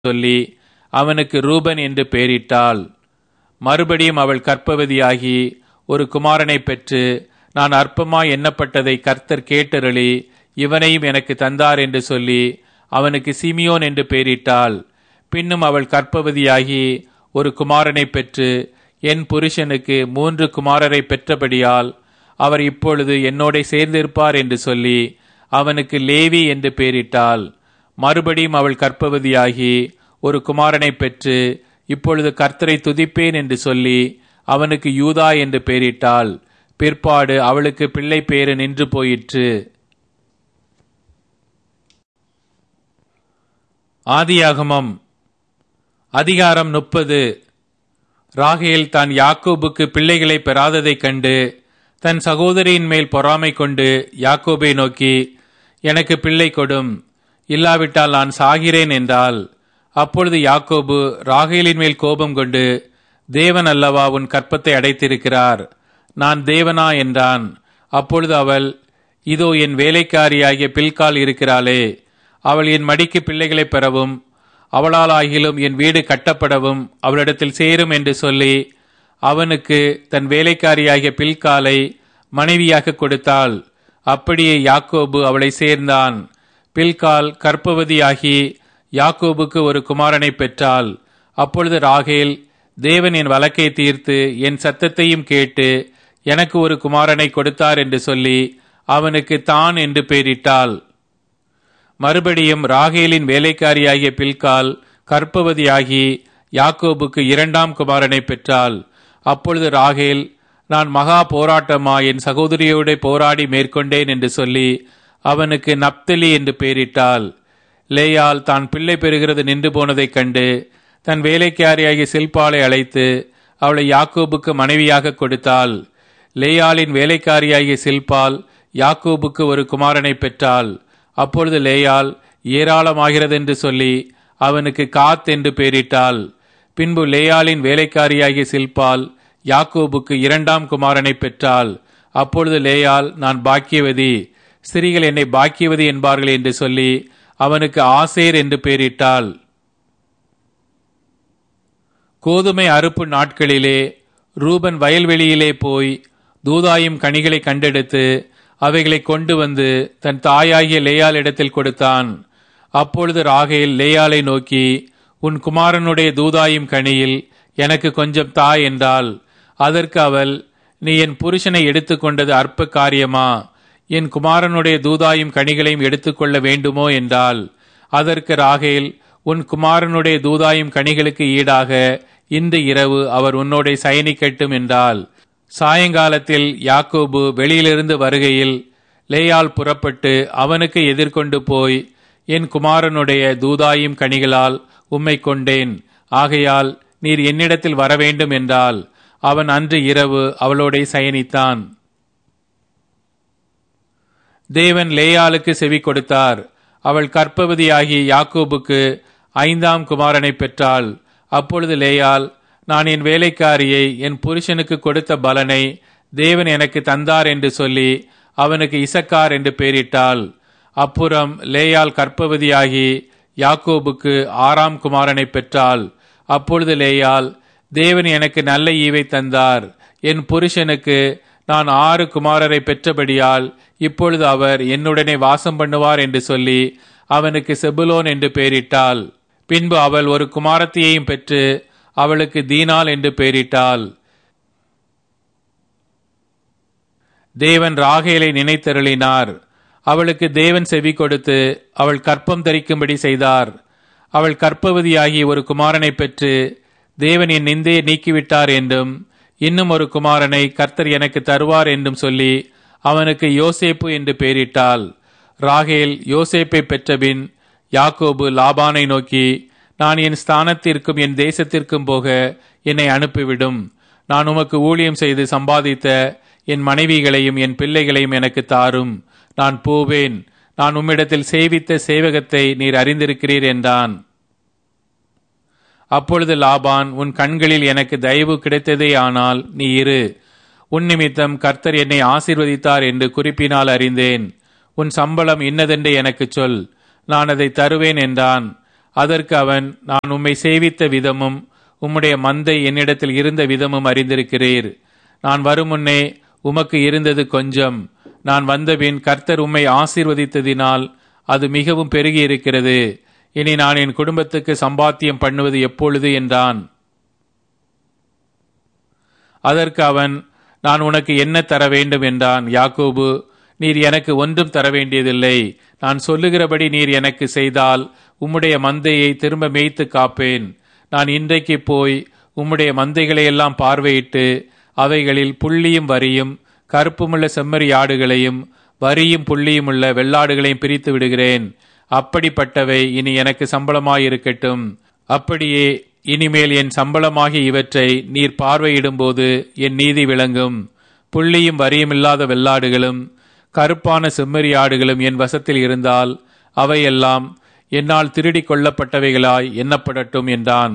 சொல்லி அவனுக்கு ரூபன் என்று பெயரிட்டாள் மறுபடியும் அவள் கற்பவதியாகி ஒரு குமாரனை பெற்று நான் அற்பமாய் எண்ணப்பட்டதை கர்த்தர் கேட்டருளி இவனையும் எனக்கு தந்தார் என்று சொல்லி அவனுக்கு சிமியோன் என்று பெயரிட்டாள் பின்னும் அவள் கற்பவதியாகி ஒரு குமாரனை பெற்று என் புருஷனுக்கு மூன்று குமாரரை பெற்றபடியால் அவர் இப்பொழுது என்னோட சேர்ந்திருப்பார் என்று சொல்லி அவனுக்கு லேவி என்று பெயரிட்டாள் மறுபடியும் அவள் கற்பவதியாகி ஒரு குமாரனை பெற்று இப்பொழுது கர்த்தரை துதிப்பேன் என்று சொல்லி அவனுக்கு யூதா என்று பெயரிட்டாள் பிற்பாடு அவளுக்கு பிள்ளை பேறு நின்று போயிற்று ஆதியாகமம் அதிகாரம் முப்பது ராகேல் தான் யாக்கோபுக்கு பிள்ளைகளை பெறாததைக் கண்டு தன் சகோதரியின் மேல் பொறாமை கொண்டு யாக்கோபை நோக்கி எனக்கு பிள்ளை கொடும் இல்லாவிட்டால் நான் சாகிறேன் என்றால் அப்பொழுது யாக்கோபு ராகேலின் மேல் கோபம் கொண்டு தேவன் அல்லவா உன் கற்பத்தை அடைத்திருக்கிறார் நான் தேவனா என்றான் அப்பொழுது அவள் இதோ என் வேலைக்காரியாகிய பில்கால் இருக்கிறாளே அவள் என் மடிக்கு பிள்ளைகளை பெறவும் அவளால் ஆகிலும் என் வீடு கட்டப்படவும் அவளிடத்தில் சேரும் என்று சொல்லி அவனுக்கு தன் வேலைக்காரியாகிய பில்காலை மனைவியாக கொடுத்தாள் அப்படியே யாக்கோபு அவளை சேர்ந்தான் பில்கால் கற்பவதியாகி யாக்கோபுக்கு ஒரு குமாரனை பெற்றாள் அப்பொழுது ராகேல் தேவன் என் வழக்கை தீர்த்து என் சத்தத்தையும் கேட்டு எனக்கு ஒரு குமாரனை கொடுத்தார் என்று சொல்லி அவனுக்கு தான் என்று பெயரிட்டாள் மறுபடியும் ராகேலின் வேலைக்காரியாகிய பில்கால் கற்பவதியாகி யாக்கோபுக்கு இரண்டாம் குமாரனை பெற்றாள் அப்பொழுது ராகேல் நான் மகா போராட்டமா என் சகோதரியோட போராடி மேற்கொண்டேன் என்று சொல்லி அவனுக்கு நப்தலி என்று பெயரிட்டாள் லேயால் தான் பிள்ளை பெறுகிறது நின்று போனதைக் கண்டு தன் வேலைக்காரியாகிய சில்பாலை அழைத்து அவளை யாக்கோபுக்கு மனைவியாக கொடுத்தாள் லேயாலின் வேலைக்காரியாகிய சில்பால் யாக்கோபுக்கு ஒரு குமாரனை பெற்றாள் அப்பொழுது லேயால் ஏராளமாகிறது என்று சொல்லி அவனுக்கு காத் என்று பெயரிட்டாள் பின்பு லேயாலின் வேலைக்காரியாகிய சில்பால் யாக்கோபுக்கு இரண்டாம் குமாரனை பெற்றாள் அப்பொழுது லேயால் நான் பாக்கியவதி ஸ்திரீகள் என்னை பாக்கியவதி என்பார்கள் என்று சொல்லி அவனுக்கு ஆசேர் என்று பெயரிட்டாள் கோதுமை அறுப்பு நாட்களிலே ரூபன் வயல்வெளியிலே போய் தூதாயும் கனிகளை கண்டெடுத்து அவைகளை கொண்டு வந்து தன் தாயாகிய லேயால் இடத்தில் கொடுத்தான் அப்பொழுது ராகேல் லேயாலை நோக்கி உன் குமாரனுடைய தூதாயும் கனியில் எனக்கு கொஞ்சம் தா என்றாள் அதற்கு அவள் நீ என் புருஷனை எடுத்துக்கொண்டது அற்ப காரியமா என் குமாரனுடைய தூதாயும் கனிகளையும் எடுத்துக்கொள்ள வேண்டுமோ என்றாள் அதற்கு ராகேல் உன் குமாரனுடைய தூதாயும் கனிகளுக்கு ஈடாக இந்த இரவு அவர் உன்னோட சயனிக்கட்டும் என்றாள் சாயங்காலத்தில் யாக்கோபு வெளியிலிருந்து வருகையில் லேயால் புறப்பட்டு அவனுக்கு எதிர்கொண்டு போய் என் குமாரனுடைய தூதாயும் கனிகளால் உம்மை கொண்டேன் ஆகையால் நீர் என்னிடத்தில் வரவேண்டும் என்றால் அவன் அன்று இரவு அவளோட சயனித்தான் தேவன் லேயாளுக்கு செவி கொடுத்தார் அவள் கற்பவதியாகி யாக்கோபுக்கு ஐந்தாம் குமாரனை பெற்றாள் அப்பொழுது லேயால் நான் என் வேலைக்காரியை என் புருஷனுக்கு கொடுத்த பலனை தேவன் எனக்கு தந்தார் என்று சொல்லி அவனுக்கு இசக்கார் என்று பெயரிட்டாள் அப்புறம் லேயால் கற்பவதியாகி யாக்கோபுக்கு ஆறாம் குமாரனை பெற்றாள் அப்பொழுது லேயால் தேவன் எனக்கு நல்ல ஈவை தந்தார் என் புருஷனுக்கு நான் ஆறு குமாரரை பெற்றபடியால் இப்பொழுது அவர் என்னுடனே வாசம் பண்ணுவார் என்று சொல்லி அவனுக்கு செபுலோன் என்று பெயரிட்டாள் பின்பு அவள் ஒரு குமாரத்தியையும் பெற்று அவளுக்கு தீனாள் என்று பெயரிட்டாள் தேவன் ராகேலை நினைத்தருளினார் அவளுக்கு தேவன் செவி கொடுத்து அவள் கற்பம் தரிக்கும்படி செய்தார் அவள் கற்பவதியாகி ஒரு குமாரனை பெற்று தேவன் என் நிந்தையை நீக்கிவிட்டார் என்றும் இன்னும் ஒரு குமாரனை கர்த்தர் எனக்கு தருவார் என்றும் சொல்லி அவனுக்கு யோசேப்பு என்று பெயரிட்டாள் ராகேல் யோசேப்பை பெற்றபின் யாக்கோபு லாபானை நோக்கி நான் என் ஸ்தானத்திற்கும் என் தேசத்திற்கும் போக என்னை அனுப்பிவிடும் நான் உமக்கு ஊழியம் செய்து சம்பாதித்த என் மனைவிகளையும் என் பிள்ளைகளையும் எனக்கு தாரும் நான் போவேன் நான் உம்மிடத்தில் சேவித்த சேவகத்தை நீர் அறிந்திருக்கிறீர் என்றான் அப்பொழுது லாபான் உன் கண்களில் எனக்கு தயவு கிடைத்ததே ஆனால் நீ இரு உன் நிமித்தம் கர்த்தர் என்னை ஆசீர்வதித்தார் என்று குறிப்பினால் அறிந்தேன் உன் சம்பளம் இன்னதென்று எனக்கு சொல் நான் அதை தருவேன் என்றான் அதற்கு அவன் நான் உம்மை சேவித்த விதமும் உம்முடைய மந்தை என்னிடத்தில் இருந்த விதமும் அறிந்திருக்கிறீர் நான் வருமுன்னே உமக்கு இருந்தது கொஞ்சம் நான் வந்தபின் கர்த்தர் உம்மை ஆசீர்வதித்ததினால் அது மிகவும் பெருகி இருக்கிறது இனி நான் என் குடும்பத்துக்கு சம்பாத்தியம் பண்ணுவது எப்பொழுது என்றான் அதற்கு அவன் நான் உனக்கு என்ன தர வேண்டும் என்றான் யாக்கோபு நீர் எனக்கு ஒன்றும் தர வேண்டியதில்லை நான் சொல்லுகிறபடி நீர் எனக்கு செய்தால் உம்முடைய மந்தையை திரும்ப மேய்த்து காப்பேன் நான் இன்றைக்கு போய் உம்முடைய மந்தைகளை எல்லாம் பார்வையிட்டு அவைகளில் புள்ளியும் வரியும் கருப்புமுள்ள செம்மறி ஆடுகளையும் வரியும் புள்ளியும் உள்ள வெள்ளாடுகளையும் பிரித்து விடுகிறேன் அப்படிப்பட்டவை இனி எனக்கு சம்பளமாயிருக்கட்டும் அப்படியே இனிமேல் என் சம்பளமாகிய இவற்றை நீர் பார்வையிடும்போது என் நீதி விளங்கும் புள்ளியும் வரியும் இல்லாத வெள்ளாடுகளும் கருப்பான செம்மறி ஆடுகளும் என் வசத்தில் இருந்தால் அவையெல்லாம் என்னால் திருடி கொள்ளப்பட்டவைகளாய் எண்ணப்படட்டும் என்றான்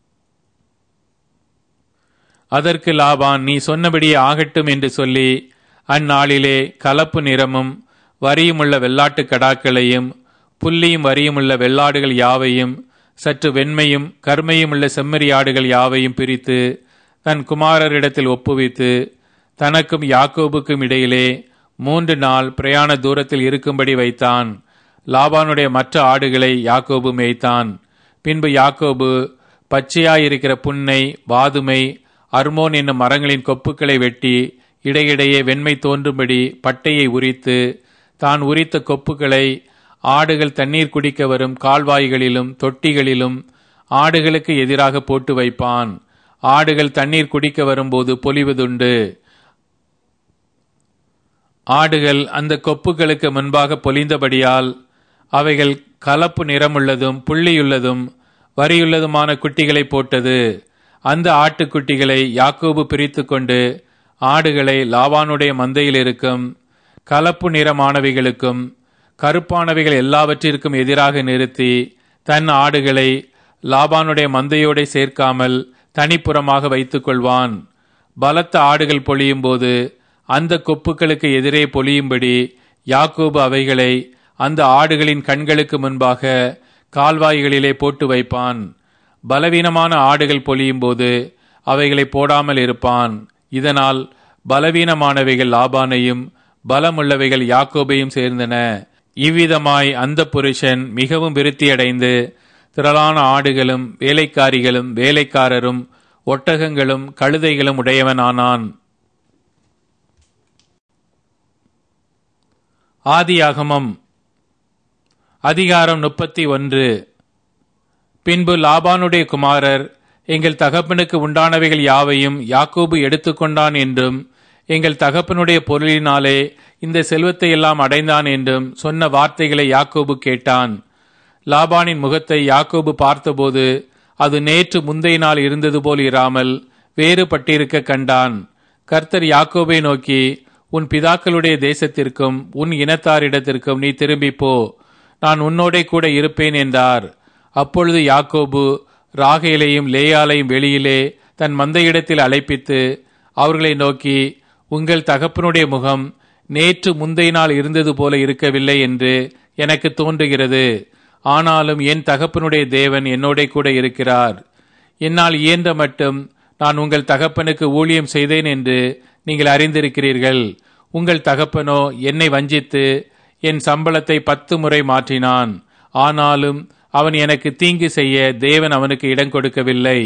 அதற்கு லாபான் நீ சொன்னபடியே ஆகட்டும் என்று சொல்லி அந்நாளிலே கலப்பு நிறமும் வரியுமுள்ள வெள்ளாட்டு கடாக்களையும் புள்ளியும் வரியுமுள்ள வெள்ளாடுகள் யாவையும் சற்று வெண்மையும் கருமையும் உள்ள செம்மறி ஆடுகள் யாவையும் பிரித்து தன் குமாரரிடத்தில் ஒப்புவித்து தனக்கும் யாக்கோபுக்கும் இடையிலே மூன்று நாள் பிரயாண தூரத்தில் இருக்கும்படி வைத்தான் லாபானுடைய மற்ற ஆடுகளை யாக்கோபு மேய்த்தான் பின்பு யாக்கோபு பச்சையாயிருக்கிற புன்னை வாதுமை அர்மோன் என்னும் மரங்களின் கொப்புக்களை வெட்டி இடையிடையே வெண்மை தோன்றும்படி பட்டையை உரித்து தான் உரித்த கொப்புகளை ஆடுகள் தண்ணீர் குடிக்க வரும் கால்வாய்களிலும் தொட்டிகளிலும் ஆடுகளுக்கு எதிராக போட்டு வைப்பான் ஆடுகள் தண்ணீர் குடிக்க வரும்போது பொலிவதுண்டு ஆடுகள் அந்த கொப்புகளுக்கு முன்பாக பொலிந்தபடியால் அவைகள் கலப்பு நிறமுள்ளதும் புள்ளியுள்ளதும் வரியுள்ளதுமான குட்டிகளை போட்டது அந்த ஆட்டுக்குட்டிகளை யாக்கோபு பிரித்து கொண்டு ஆடுகளை லாவானுடைய மந்தையில் இருக்கும் கலப்பு நிறமானவைகளுக்கும் கருப்பானவைகள் எல்லாவற்றிற்கும் எதிராக நிறுத்தி தன் ஆடுகளை லாபானுடைய மந்தையோட சேர்க்காமல் தனிப்புறமாக வைத்துக் கொள்வான் பலத்த ஆடுகள் பொழியும் போது அந்த கொப்புக்களுக்கு எதிரே பொழியும்படி யாக்கோபு அவைகளை அந்த ஆடுகளின் கண்களுக்கு முன்பாக கால்வாய்களிலே போட்டு வைப்பான் பலவீனமான ஆடுகள் பொழியும் போது அவைகளை போடாமல் இருப்பான் இதனால் பலவீனமானவைகள் லாபானையும் பலமுள்ளவைகள் யாக்கோபையும் சேர்ந்தன இவ்விதமாய் அந்த புருஷன் மிகவும் விருத்தியடைந்து திரளான ஆடுகளும் வேலைக்காரிகளும் வேலைக்காரரும் ஒட்டகங்களும் கழுதைகளும் உடையவனானான் ஆதியாகமம் அதிகாரம் முப்பத்தி ஒன்று பின்பு லாபானுடைய குமாரர் எங்கள் தகப்பனுக்கு உண்டானவைகள் யாவையும் யாக்கோபு எடுத்துக்கொண்டான் என்றும் எங்கள் தகப்பனுடைய பொருளினாலே இந்த செல்வத்தை எல்லாம் அடைந்தான் என்றும் சொன்ன வார்த்தைகளை யாக்கோபு கேட்டான் லாபானின் முகத்தை யாக்கோபு பார்த்தபோது அது நேற்று முந்தைய நாள் இருந்தது போல் இராமல் வேறுபட்டிருக்க கண்டான் கர்த்தர் யாக்கோபை நோக்கி உன் பிதாக்களுடைய தேசத்திற்கும் உன் இனத்தாரிடத்திற்கும் நீ திரும்பி போ நான் உன்னோடே கூட இருப்பேன் என்றார் அப்பொழுது யாக்கோபு ராகேலையும் லேயாலையும் வெளியிலே தன் மந்தையிடத்தில் அழைப்பித்து அவர்களை நோக்கி உங்கள் தகப்பனுடைய முகம் நேற்று முந்தைய நாள் இருந்தது போல இருக்கவில்லை என்று எனக்கு தோன்றுகிறது ஆனாலும் என் தகப்பனுடைய தேவன் என்னோட கூட இருக்கிறார் என்னால் இயன்ற மட்டும் நான் உங்கள் தகப்பனுக்கு ஊழியம் செய்தேன் என்று நீங்கள் அறிந்திருக்கிறீர்கள் உங்கள் தகப்பனோ என்னை வஞ்சித்து என் சம்பளத்தை பத்து முறை மாற்றினான் ஆனாலும் அவன் எனக்கு தீங்கு செய்ய தேவன் அவனுக்கு இடம் கொடுக்கவில்லை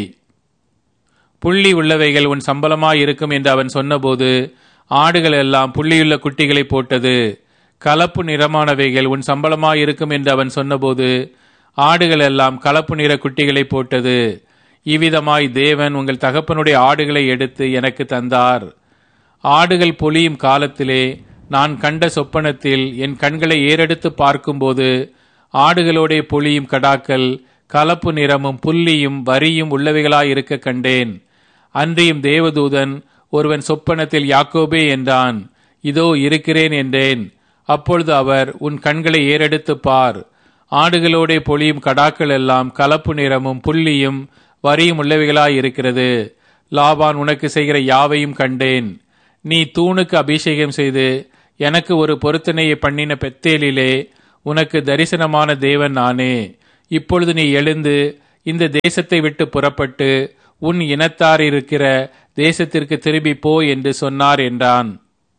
புள்ளி உள்ளவைகள் உன் சம்பளமாயிருக்கும் என்று அவன் சொன்னபோது ஆடுகள் எல்லாம் புள்ளியுள்ள குட்டிகளை போட்டது கலப்பு நிறமானவைகள் உன் சம்பளமாயிருக்கும் என்று அவன் சொன்னபோது ஆடுகள் எல்லாம் கலப்பு நிற குட்டிகளை போட்டது இவ்விதமாய் தேவன் உங்கள் தகப்பனுடைய ஆடுகளை எடுத்து எனக்கு தந்தார் ஆடுகள் பொலியும் காலத்திலே நான் கண்ட சொப்பனத்தில் என் கண்களை ஏறெடுத்து பார்க்கும்போது ஆடுகளோடே பொலியும் கடாக்கள் கலப்பு நிறமும் புள்ளியும் வரியும் உள்ளவைகளாயிருக்க கண்டேன் அன்றியும் தேவதூதன் ஒருவன் சொப்பனத்தில் யாக்கோபே என்றான் இதோ இருக்கிறேன் என்றேன் அப்பொழுது அவர் உன் கண்களை ஏறெடுத்து பார் ஆடுகளோடே பொழியும் கடாக்கள் எல்லாம் கலப்பு நிறமும் புள்ளியும் வரியும் உள்ளவைகளாயிருக்கிறது லாபான் உனக்கு செய்கிற யாவையும் கண்டேன் நீ தூணுக்கு அபிஷேகம் செய்து எனக்கு ஒரு பொருத்தனையை பண்ணின பெத்தேலிலே உனக்கு தரிசனமான தேவன் நானே இப்பொழுது நீ எழுந்து இந்த தேசத்தை விட்டு புறப்பட்டு உன் இனத்தார் இருக்கிற தேசத்திற்கு திரும்பி போ என்று சொன்னார் என்றான்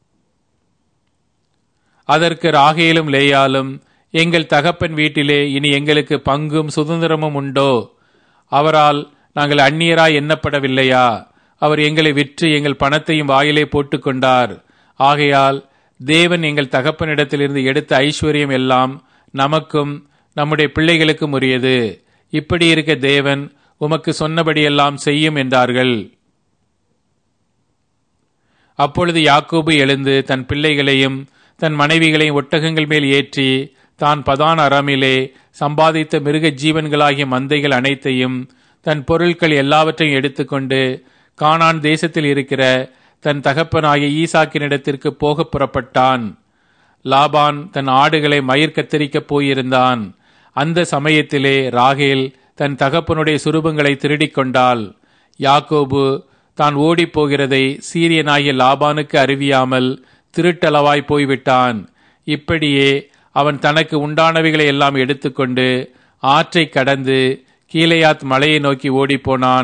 அதற்கு ராகேலும் லேயாலும் எங்கள் தகப்பன் வீட்டிலே இனி எங்களுக்கு பங்கும் சுதந்திரமும் உண்டோ அவரால் நாங்கள் அந்நியராய் எண்ணப்படவில்லையா அவர் எங்களை விற்று எங்கள் பணத்தையும் வாயிலே போட்டுக்கொண்டார் ஆகையால் தேவன் எங்கள் தகப்பனிடத்திலிருந்து எடுத்த ஐஸ்வர்யம் எல்லாம் நமக்கும் நம்முடைய பிள்ளைகளுக்கும் உரியது இப்படி இருக்க தேவன் உமக்கு சொன்னபடியெல்லாம் செய்யும் என்றார்கள் அப்பொழுது யாக்கோபு எழுந்து தன் பிள்ளைகளையும் தன் மனைவிகளையும் ஒட்டகங்கள் மேல் ஏற்றி தான் பதான் அறாமிலே சம்பாதித்த மிருக ஜீவன்களாகிய மந்தைகள் அனைத்தையும் தன் பொருட்கள் எல்லாவற்றையும் எடுத்துக்கொண்டு கானான் தேசத்தில் இருக்கிற தன் தகப்பனாகிய ஈசாக்கினிடத்திற்கு போக புறப்பட்டான் லாபான் தன் ஆடுகளை மயிர் கத்தரிக்கப் போயிருந்தான் அந்த சமயத்திலே ராகேல் தன் தகப்பனுடைய சுரூபங்களை திருடிக் கொண்டாள் யாக்கோபு தான் ஓடிப் போகிறதை சீரியனாகிய லாபானுக்கு அறிவியாமல் திருட்டளவாய் போய்விட்டான் இப்படியே அவன் தனக்கு உண்டானவைகளை எல்லாம் எடுத்துக்கொண்டு ஆற்றை கடந்து கீழையாத் மலையை நோக்கி ஓடிப்போனான்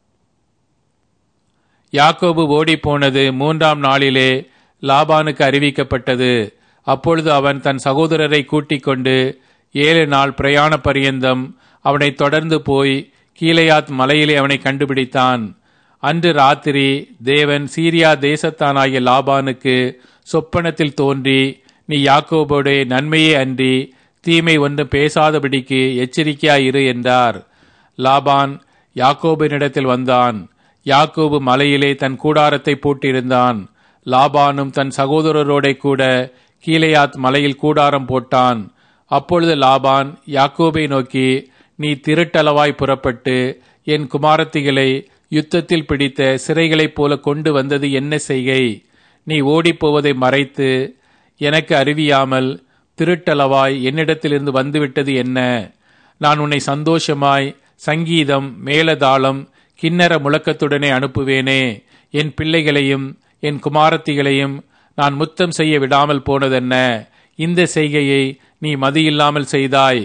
யாக்கோபு ஓடிப்போனது மூன்றாம் நாளிலே லாபானுக்கு அறிவிக்கப்பட்டது அப்பொழுது அவன் தன் சகோதரரை கூட்டிக் கொண்டு ஏழு நாள் பிரயாண பரியந்தம் அவனை தொடர்ந்து போய் கீழையாத் மலையிலே அவனை கண்டுபிடித்தான் அன்று ராத்திரி தேவன் சீரியா தேசத்தானாகிய லாபானுக்கு சொப்பனத்தில் தோன்றி நீ யாக்கோபோடைய நன்மையே அன்றி தீமை ஒன்றும் பேசாதபடிக்கு எச்சரிக்கையாயிரு என்றார் லாபான் யாக்கோபினிடத்தில் வந்தான் யாக்கோபு மலையிலே தன் கூடாரத்தை போட்டிருந்தான் லாபானும் தன் சகோதரரோட கூட கீழையாத் மலையில் கூடாரம் போட்டான் அப்பொழுது லாபான் யாக்கோபை நோக்கி நீ திருட்டளவாய் புறப்பட்டு என் குமாரத்திகளை யுத்தத்தில் பிடித்த சிறைகளைப் போல கொண்டு வந்தது என்ன செய்கை நீ ஓடிப்போவதை மறைத்து எனக்கு அறிவியாமல் திருட்டளவாய் என்னிடத்திலிருந்து வந்துவிட்டது என்ன நான் உன்னை சந்தோஷமாய் சங்கீதம் மேலதாளம் கிண்ணற முழக்கத்துடனே அனுப்புவேனே என் பிள்ளைகளையும் என் குமாரத்திகளையும் நான் முத்தம் செய்ய விடாமல் போனதென்ன இந்த செய்கையை நீ மதியில்லாமல் செய்தாய்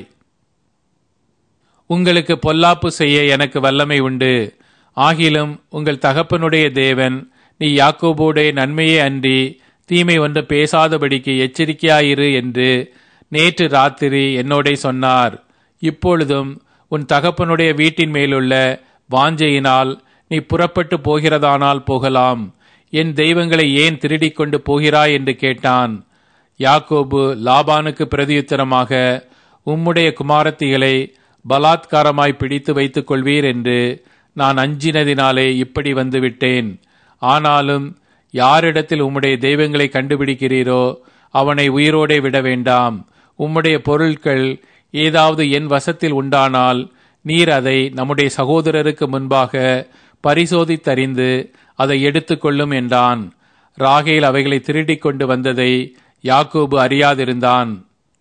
உங்களுக்கு பொல்லாப்பு செய்ய எனக்கு வல்லமை உண்டு ஆகிலும் உங்கள் தகப்பனுடைய தேவன் நீ யாக்கோபோடைய நன்மையே அன்றி தீமை ஒன்று பேசாதபடிக்கு எச்சரிக்கையாயிரு என்று நேற்று ராத்திரி என்னோடே சொன்னார் இப்பொழுதும் உன் தகப்பனுடைய வீட்டின் மேலுள்ள வாஞ்சையினால் நீ புறப்பட்டு போகிறதானால் போகலாம் என் தெய்வங்களை ஏன் திருடிக் கொண்டு போகிறாய் என்று கேட்டான் யாக்கோபு லாபானுக்கு பிரதியுத்தரமாக உம்முடைய குமாரத்திகளை பலாத்காரமாய் பிடித்து வைத்துக் கொள்வீர் என்று நான் அஞ்சினதினாலே இப்படி வந்துவிட்டேன் ஆனாலும் யாரிடத்தில் உம்முடைய தெய்வங்களை கண்டுபிடிக்கிறீரோ அவனை உயிரோடே விட வேண்டாம் உம்முடைய பொருட்கள் ஏதாவது என் வசத்தில் உண்டானால் நீர் அதை நம்முடைய சகோதரருக்கு முன்பாக பரிசோதித்தறிந்து அதை எடுத்துக்கொள்ளும் என்றான் ராகேல் அவைகளை திருடிக் கொண்டு வந்ததை யாக்கோபு அறியாதிருந்தான்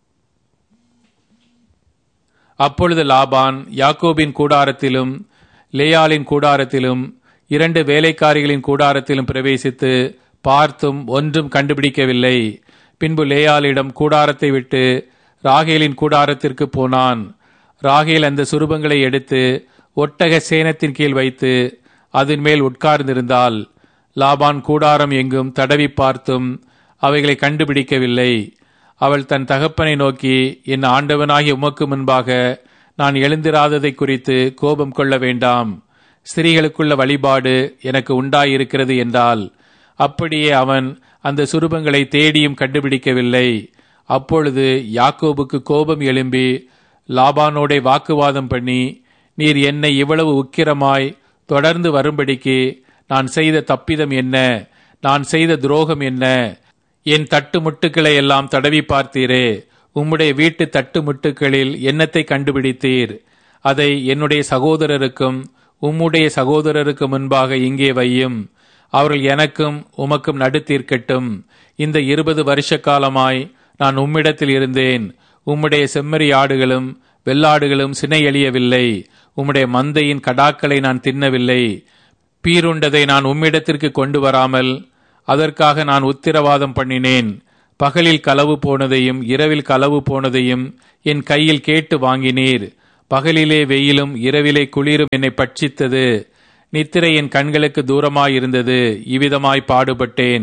அப்பொழுது லாபான் யாக்கோபின் கூடாரத்திலும் லேயாலின் கூடாரத்திலும் இரண்டு வேலைக்காரிகளின் கூடாரத்திலும் பிரவேசித்து பார்த்தும் ஒன்றும் கண்டுபிடிக்கவில்லை பின்பு லேயாலிடம் கூடாரத்தை விட்டு ராகேலின் கூடாரத்திற்கு போனான் ராகேல் அந்த சுரூபங்களை எடுத்து ஒட்டக சேனத்தின் கீழ் வைத்து அதன் மேல் உட்கார்ந்திருந்தால் லாபான் கூடாரம் எங்கும் தடவி பார்த்தும் அவைகளை கண்டுபிடிக்கவில்லை அவள் தன் தகப்பனை நோக்கி என் ஆண்டவனாகிய உமக்கு முன்பாக நான் எழுந்திராததை குறித்து கோபம் கொள்ள வேண்டாம் ஸ்திரீகளுக்குள்ள வழிபாடு எனக்கு உண்டாயிருக்கிறது என்றால் அப்படியே அவன் அந்த சுரூபங்களை தேடியும் கண்டுபிடிக்கவில்லை அப்பொழுது யாக்கோபுக்கு கோபம் எழும்பி லாபானோடே வாக்குவாதம் பண்ணி நீர் என்னை இவ்வளவு உக்கிரமாய் தொடர்ந்து வரும்படிக்கு நான் செய்த தப்பிதம் என்ன நான் செய்த துரோகம் என்ன என் தட்டு முட்டுக்களை எல்லாம் தடவி பார்த்தீரே உம்முடைய வீட்டு தட்டு முட்டுக்களில் என்னத்தை கண்டுபிடித்தீர் அதை என்னுடைய சகோதரருக்கும் உம்முடைய சகோதரருக்கு முன்பாக இங்கே வையும் அவர்கள் எனக்கும் உமக்கும் நடுத்தீர்க்கட்டும் இந்த இருபது வருஷ காலமாய் நான் உம்மிடத்தில் இருந்தேன் உம்முடைய செம்மறி ஆடுகளும் வெள்ளாடுகளும் சினை எழியவில்லை உம்முடைய மந்தையின் கடாக்களை நான் தின்னவில்லை பீருண்டதை நான் உம்மிடத்திற்கு கொண்டு வராமல் அதற்காக நான் உத்திரவாதம் பண்ணினேன் பகலில் களவு போனதையும் இரவில் களவு போனதையும் என் கையில் கேட்டு வாங்கினீர் பகலிலே வெயிலும் இரவிலே குளிரும் என்னை பட்சித்தது நித்திரை என் கண்களுக்கு தூரமாயிருந்தது இவ்விதமாய் பாடுபட்டேன்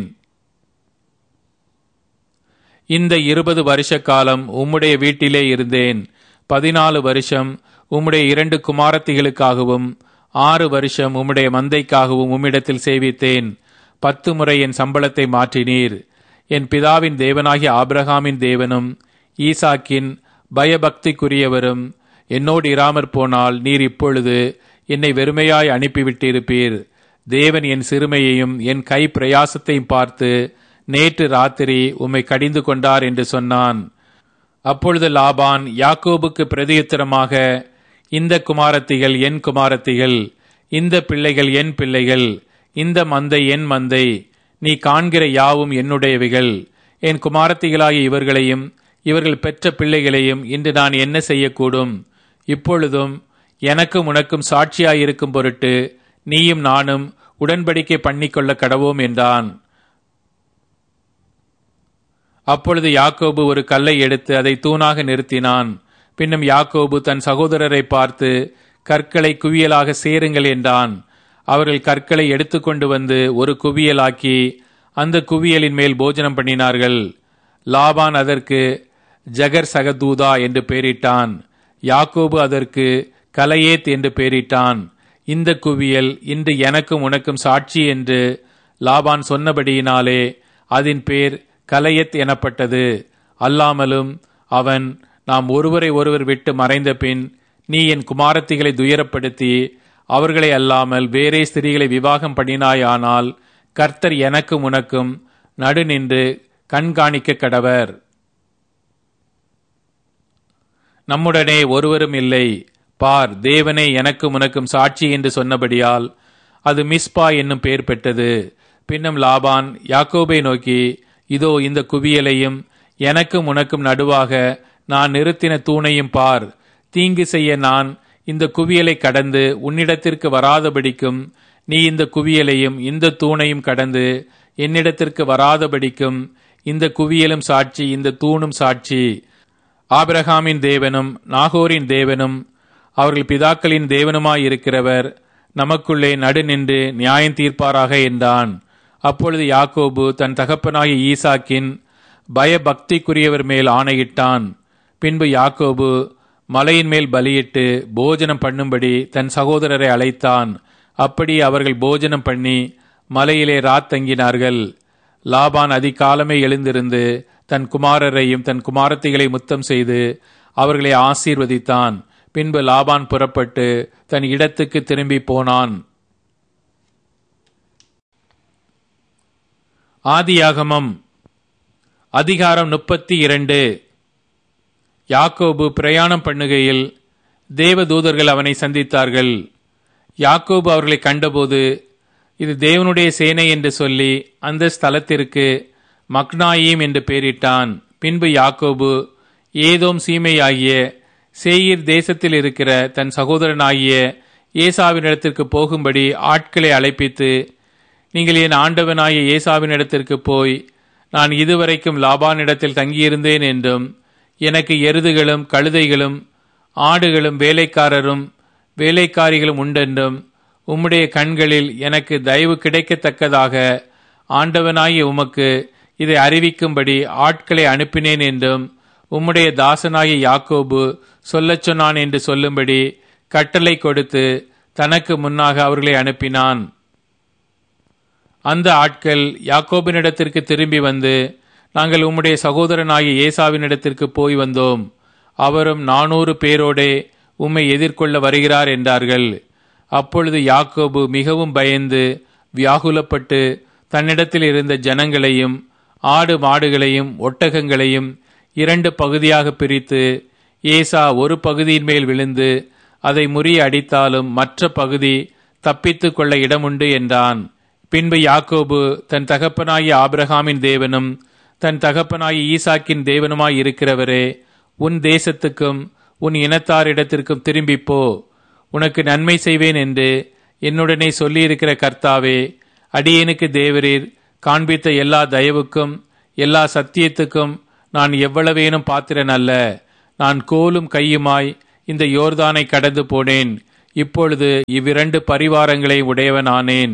இந்த இருபது வருஷ காலம் உம்முடைய வீட்டிலே இருந்தேன் பதினாலு வருஷம் உம்முடைய இரண்டு குமாரத்திகளுக்காகவும் ஆறு வருஷம் உம்முடைய மந்தைக்காகவும் உம்மிடத்தில் சேவித்தேன் பத்து முறை என் சம்பளத்தை மாற்றினீர் என் பிதாவின் தேவனாகிய ஆபிரகாமின் தேவனும் ஈசாக்கின் பயபக்திக்குரியவரும் என்னோடு இராமற் போனால் நீர் இப்பொழுது என்னை வெறுமையாய் அனுப்பிவிட்டிருப்பீர் தேவன் என் சிறுமையையும் என் கை பிரயாசத்தையும் பார்த்து நேற்று ராத்திரி உம்மை கடிந்து கொண்டார் என்று சொன்னான் அப்பொழுது லாபான் யாக்கோபுக்கு பிரதியுத்தரமாக இந்த குமாரத்திகள் என் குமாரத்திகள் இந்த பிள்ளைகள் என் பிள்ளைகள் இந்த மந்தை என் மந்தை நீ காண்கிற யாவும் என்னுடையவைகள் என் குமாரத்திகளாகிய இவர்களையும் இவர்கள் பெற்ற பிள்ளைகளையும் இன்று நான் என்ன செய்யக்கூடும் இப்பொழுதும் எனக்கும் உனக்கும் சாட்சியாயிருக்கும் பொருட்டு நீயும் நானும் உடன்படிக்கை பண்ணிக்கொள்ள கடவோம் என்றான் அப்பொழுது யாக்கோபு ஒரு கல்லை எடுத்து அதை தூணாக நிறுத்தினான் பின்னும் யாக்கோபு தன் சகோதரரை பார்த்து கற்களை குவியலாக சேருங்கள் என்றான் அவர்கள் கற்களை எடுத்துக்கொண்டு வந்து ஒரு குவியலாக்கி அந்த குவியலின் மேல் போஜனம் பண்ணினார்கள் லாபான் அதற்கு ஜகர் சகதூதா என்று பெயரிட்டான் யாக்கோபு அதற்கு கலையேத் என்று பெயரிட்டான் இந்த குவியல் இன்று எனக்கும் உனக்கும் சாட்சி என்று லாபான் சொன்னபடியினாலே அதன் பேர் கலையத் எனப்பட்டது அல்லாமலும் அவன் நாம் ஒருவரை ஒருவர் விட்டு மறைந்த பின் நீ என் குமாரத்திகளை துயரப்படுத்தி அவர்களை அல்லாமல் வேறே ஸ்திரீகளை விவாகம் பண்ணினாயானால் கர்த்தர் எனக்கும் உனக்கும் நடு நின்று கண்காணிக்க கடவர் நம்முடனே ஒருவரும் இல்லை பார் தேவனே எனக்கும் உனக்கும் சாட்சி என்று சொன்னபடியால் அது மிஸ்பா என்னும் பெயர் பெற்றது பின்னும் லாபான் யாக்கோபை நோக்கி இதோ இந்த குவியலையும் எனக்கும் உனக்கும் நடுவாக நான் நிறுத்தின தூணையும் பார் தீங்கு செய்ய நான் இந்த குவியலை கடந்து உன்னிடத்திற்கு வராதபடிக்கும் நீ இந்த குவியலையும் இந்த தூணையும் கடந்து என்னிடத்திற்கு வராதபடிக்கும் இந்த குவியலும் சாட்சி இந்த தூணும் சாட்சி ஆபிரகாமின் தேவனும் நாகோரின் தேவனும் அவர்கள் பிதாக்களின் தேவனுமாயிருக்கிறவர் நமக்குள்ளே நடு நின்று நியாயம் தீர்ப்பாராக என்றான் அப்பொழுது யாக்கோபு தன் தகப்பனாகிய ஈசாக்கின் பயபக்திக்குரியவர் மேல் ஆணையிட்டான் பின்பு யாக்கோபு மலையின் மேல் பலியிட்டு போஜனம் பண்ணும்படி தன் சகோதரரை அழைத்தான் அப்படி அவர்கள் போஜனம் பண்ணி மலையிலே ராத்தங்கினார்கள் லாபான் அதிகாலமே எழுந்திருந்து தன் குமாரரையும் தன் குமாரத்திகளை முத்தம் செய்து அவர்களை ஆசீர்வதித்தான் பின்பு லாபான் புறப்பட்டு தன் இடத்துக்கு திரும்பி போனான் ஆதியாகமம் அதிகாரம் முப்பத்தி இரண்டு யாக்கோபு பிரயாணம் பண்ணுகையில் தேவதூதர்கள் அவனை சந்தித்தார்கள் யாக்கோபு அவர்களை கண்டபோது இது தேவனுடைய சேனை என்று சொல்லி அந்த ஸ்தலத்திற்கு மக்னாயீம் என்று பெயரிட்டான் பின்பு யாக்கோபு ஏதோம் சீமையாகிய சேயீர் தேசத்தில் இருக்கிற தன் சகோதரனாகிய ஏசாவினிடத்திற்கு போகும்படி ஆட்களை அழைப்பித்து நீங்கள் என் ஆண்டவனாகிய ஏசாவினிடத்திற்கு போய் நான் இதுவரைக்கும் லாபானிடத்தில் தங்கியிருந்தேன் என்றும் எனக்கு எருதுகளும் கழுதைகளும் ஆடுகளும் வேலைக்காரரும் வேலைக்காரிகளும் உண்டென்றும் உம்முடைய கண்களில் எனக்கு தயவு கிடைக்கத்தக்கதாக ஆண்டவனாகிய உமக்கு இதை அறிவிக்கும்படி ஆட்களை அனுப்பினேன் என்றும் உம்முடைய தாசனாகிய யாக்கோபு சொல்லச் சொன்னான் என்று சொல்லும்படி கட்டளை கொடுத்து தனக்கு முன்னாக அவர்களை அனுப்பினான் அந்த ஆட்கள் யாக்கோபினிடத்திற்கு திரும்பி வந்து நாங்கள் உம்முடைய சகோதரனாகிய ஏசாவினிடத்திற்கு போய் வந்தோம் அவரும் நானூறு பேரோடே உம்மை எதிர்கொள்ள வருகிறார் என்றார்கள் அப்பொழுது யாக்கோபு மிகவும் பயந்து வியாகுலப்பட்டு தன்னிடத்தில் இருந்த ஜனங்களையும் ஆடு மாடுகளையும் ஒட்டகங்களையும் இரண்டு பகுதியாக பிரித்து ஏசா ஒரு பகுதியின் மேல் விழுந்து அதை முறிய அடித்தாலும் மற்ற பகுதி தப்பித்து கொள்ள இடமுண்டு என்றான் பின்பு யாக்கோபு தன் தகப்பனாகிய ஆபிரகாமின் தேவனும் தன் தகப்பனாகிய ஈசாக்கின் தேவனுமாய் இருக்கிறவரே உன் தேசத்துக்கும் உன் இனத்தாரிடத்திற்கும் திரும்பிப்போ உனக்கு நன்மை செய்வேன் என்று என்னுடனே சொல்லியிருக்கிற கர்த்தாவே அடியேனுக்கு தேவரீர் காண்பித்த எல்லா தயவுக்கும் எல்லா சத்தியத்துக்கும் நான் எவ்வளவேனும் பாத்திரன் அல்ல நான் கோலும் கையுமாய் இந்த யோர்தானை கடந்து போனேன் இப்பொழுது இவ்விரண்டு பரிவாரங்களை உடையவனானேன்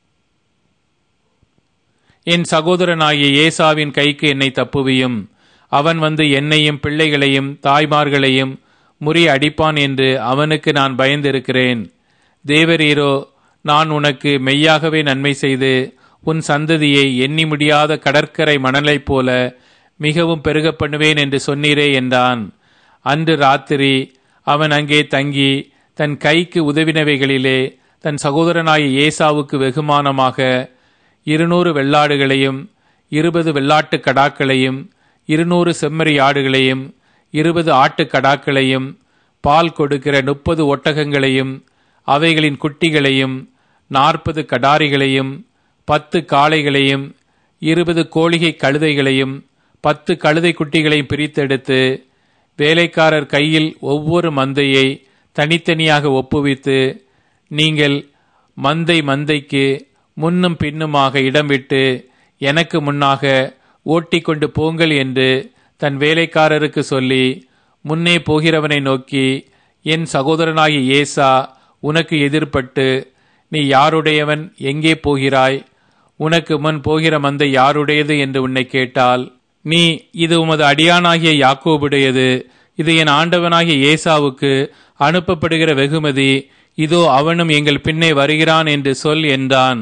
என் சகோதரனாகிய ஏசாவின் கைக்கு என்னை தப்புவியும் அவன் வந்து என்னையும் பிள்ளைகளையும் தாய்மார்களையும் முறி அடிப்பான் என்று அவனுக்கு நான் பயந்திருக்கிறேன் தேவரீரோ நான் உனக்கு மெய்யாகவே நன்மை செய்து உன் சந்ததியை எண்ணி முடியாத கடற்கரை மணலைப் போல மிகவும் பெருக பண்ணுவேன் என்று சொன்னீரே என்றான் அன்று ராத்திரி அவன் அங்கே தங்கி தன் கைக்கு உதவினவைகளிலே தன் சகோதரனாய ஏசாவுக்கு வெகுமானமாக இருநூறு வெள்ளாடுகளையும் இருபது வெள்ளாட்டு கடாக்களையும் இருநூறு செம்மறி ஆடுகளையும் இருபது ஆட்டுக் கடாக்களையும் பால் கொடுக்கிற முப்பது ஒட்டகங்களையும் அவைகளின் குட்டிகளையும் நாற்பது கடாரிகளையும் பத்து காளைகளையும் இருபது கோழிகை கழுதைகளையும் பத்து கழுதை குட்டிகளையும் பிரித்தெடுத்து வேலைக்காரர் கையில் ஒவ்வொரு மந்தையை தனித்தனியாக ஒப்புவித்து நீங்கள் மந்தை மந்தைக்கு முன்னும் பின்னுமாக இடம் விட்டு எனக்கு முன்னாக ஓட்டிக்கொண்டு போங்கள் என்று தன் வேலைக்காரருக்கு சொல்லி முன்னே போகிறவனை நோக்கி என் சகோதரனாகிய ஏசா உனக்கு எதிர்ப்பட்டு நீ யாருடையவன் எங்கே போகிறாய் உனக்கு முன் போகிற மந்தை யாருடையது என்று உன்னை கேட்டால் நீ இது உமது அடியானாகிய யாக்கோபுடையது இது என் ஆண்டவனாகிய ஏசாவுக்கு அனுப்பப்படுகிற வெகுமதி இதோ அவனும் எங்கள் பின்னே வருகிறான் என்று சொல் என்றான்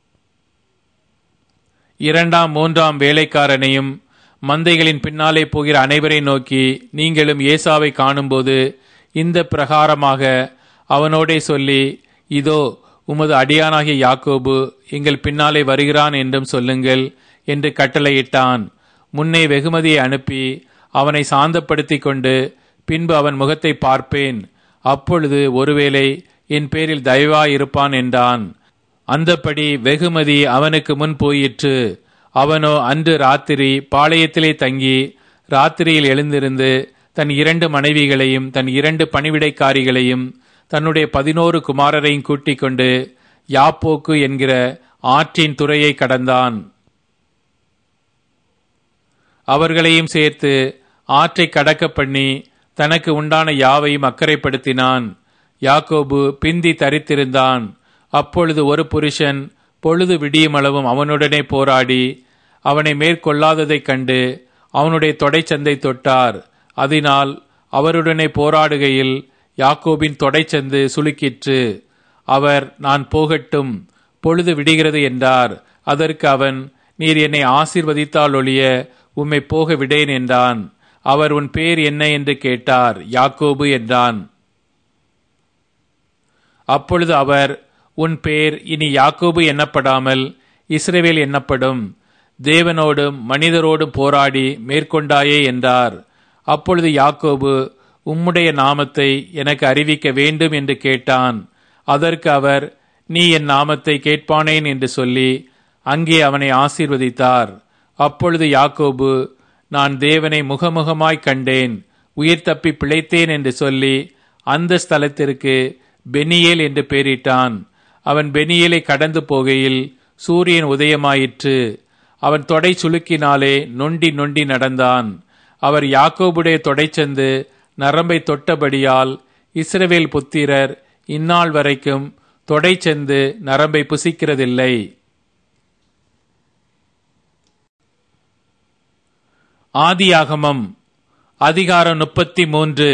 இரண்டாம் மூன்றாம் வேலைக்காரனையும் மந்தைகளின் பின்னாலே போகிற அனைவரை நோக்கி நீங்களும் ஏசாவை காணும்போது இந்த பிரகாரமாக அவனோடே சொல்லி இதோ உமது அடியானாகிய யாக்கோபு எங்கள் பின்னாலே வருகிறான் என்றும் சொல்லுங்கள் என்று கட்டளையிட்டான் முன்னே வெகுமதியை அனுப்பி அவனை சாந்தப்படுத்திக் கொண்டு பின்பு அவன் முகத்தை பார்ப்பேன் அப்பொழுது ஒருவேளை என் பேரில் தயவாயிருப்பான் என்றான் அந்தப்படி வெகுமதி அவனுக்கு முன் போயிற்று அவனோ அன்று ராத்திரி பாளையத்திலே தங்கி ராத்திரியில் எழுந்திருந்து தன் இரண்டு மனைவிகளையும் தன் இரண்டு பணிவிடைக்காரிகளையும் தன்னுடைய பதினோரு குமாரரையும் கூட்டிக் கொண்டு யாப்போக்கு என்கிற ஆற்றின் துறையை கடந்தான் அவர்களையும் சேர்த்து ஆற்றை கடக்க பண்ணி தனக்கு உண்டான யாவையும் அக்கறைப்படுத்தினான் யாக்கோபு பிந்தி தரித்திருந்தான் அப்பொழுது ஒரு புருஷன் பொழுது விடியுமளவும் அவனுடனே போராடி அவனை மேற்கொள்ளாததைக் கண்டு அவனுடைய தொடைச்சந்தை தொட்டார் அதனால் அவருடனே போராடுகையில் யாக்கோபின் தொடைச்சந்து சுளுக்கிற்று அவர் நான் போகட்டும் பொழுது விடுகிறது என்றார் அதற்கு அவன் நீர் என்னை ஆசீர்வதித்தால் ஒழிய உம்மை போக விடேன் என்றான் அவர் உன் பேர் என்ன என்று கேட்டார் யாக்கோபு என்றான் அப்பொழுது அவர் உன் பேர் இனி யாக்கோபு எண்ணப்படாமல் இஸ்ரவேல் எண்ணப்படும் தேவனோடும் மனிதரோடும் போராடி மேற்கொண்டாயே என்றார் அப்பொழுது யாக்கோபு உம்முடைய நாமத்தை எனக்கு அறிவிக்க வேண்டும் என்று கேட்டான் அதற்கு அவர் நீ என் நாமத்தை கேட்பானேன் என்று சொல்லி அங்கே அவனை ஆசீர்வதித்தார் அப்பொழுது யாக்கோபு நான் தேவனை முகமுகமாய் கண்டேன் உயிர் தப்பி பிழைத்தேன் என்று சொல்லி அந்த ஸ்தலத்திற்கு பெனியேல் என்று பெயரிட்டான் அவன் பெனியேலை கடந்து போகையில் சூரியன் உதயமாயிற்று அவன் தொடை சுளுக்கினாலே நொண்டி நொண்டி நடந்தான் அவர் யாக்கோபுடைய தொடைச்சந்து நரம்பை தொட்டபடியால் இஸ்ரவேல் புத்திரர் இந்நாள் வரைக்கும் தொடைச்சந்து நரம்பை புசிக்கிறதில்லை ஆதியாகமம் அதிகாரம் முப்பத்தி மூன்று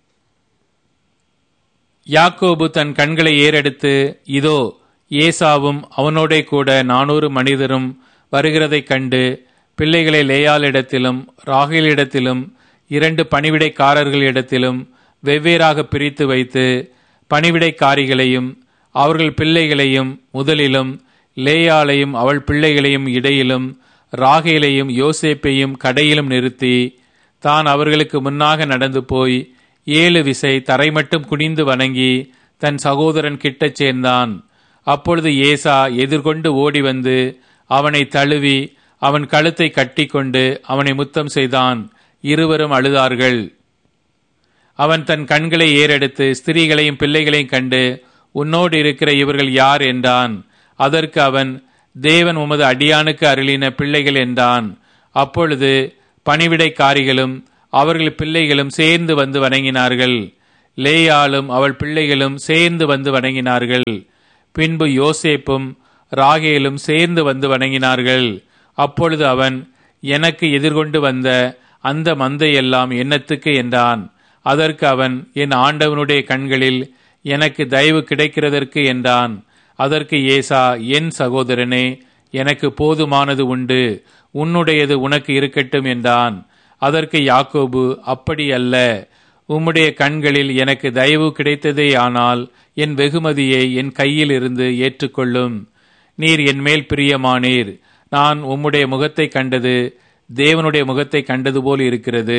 யாக்கோபு தன் கண்களை ஏறெடுத்து இதோ ஏசாவும் அவனோடே கூட நானூறு மனிதரும் வருகிறதைக் கண்டு பிள்ளைகளை லேயாளிடத்திலும் ராகிலிடத்திலும் இரண்டு பணிவிடைக்காரர்களிடத்திலும் வெவ்வேறாக பிரித்து வைத்து பணிவிடைக்காரிகளையும் அவர்கள் பிள்ளைகளையும் முதலிலும் லேயாளையும் அவள் பிள்ளைகளையும் இடையிலும் ராகேலையும் யோசேப்பையும் கடையிலும் நிறுத்தி தான் அவர்களுக்கு முன்னாக நடந்து போய் ஏழு விசை தரை மட்டும் குனிந்து வணங்கி தன் சகோதரன் கிட்டச் சேர்ந்தான் அப்பொழுது ஏசா எதிர்கொண்டு ஓடி வந்து அவனை தழுவி அவன் கழுத்தை கட்டிக்கொண்டு அவனை முத்தம் செய்தான் இருவரும் அழுதார்கள் அவன் தன் கண்களை ஏறெடுத்து ஸ்திரீகளையும் பிள்ளைகளையும் கண்டு உன்னோடு இருக்கிற இவர்கள் யார் என்றான் அதற்கு அவன் தேவன் உமது அடியானுக்கு அருளின பிள்ளைகள் என்றான் அப்பொழுது பணிவிடைக்காரிகளும் அவர்கள் பிள்ளைகளும் சேர்ந்து வந்து வணங்கினார்கள் லேயாளும் அவள் பிள்ளைகளும் சேர்ந்து வந்து வணங்கினார்கள் பின்பு யோசேப்பும் ராகேலும் சேர்ந்து வந்து வணங்கினார்கள் அப்பொழுது அவன் எனக்கு எதிர்கொண்டு வந்த அந்த மந்தையெல்லாம் என்னத்துக்கு என்றான் அதற்கு அவன் என் ஆண்டவனுடைய கண்களில் எனக்கு தயவு கிடைக்கிறதற்கு என்றான் அதற்கு ஏசா என் சகோதரனே எனக்கு போதுமானது உண்டு உன்னுடையது உனக்கு இருக்கட்டும் என்றான் அதற்கு யாக்கோபு அப்படி அல்ல உம்முடைய கண்களில் எனக்கு தயவு கிடைத்ததே ஆனால் என் வெகுமதியை என் கையில் இருந்து ஏற்றுக்கொள்ளும் நீர் என் மேல் பிரியமானீர் நான் உம்முடைய முகத்தை கண்டது தேவனுடைய முகத்தை கண்டது போல் இருக்கிறது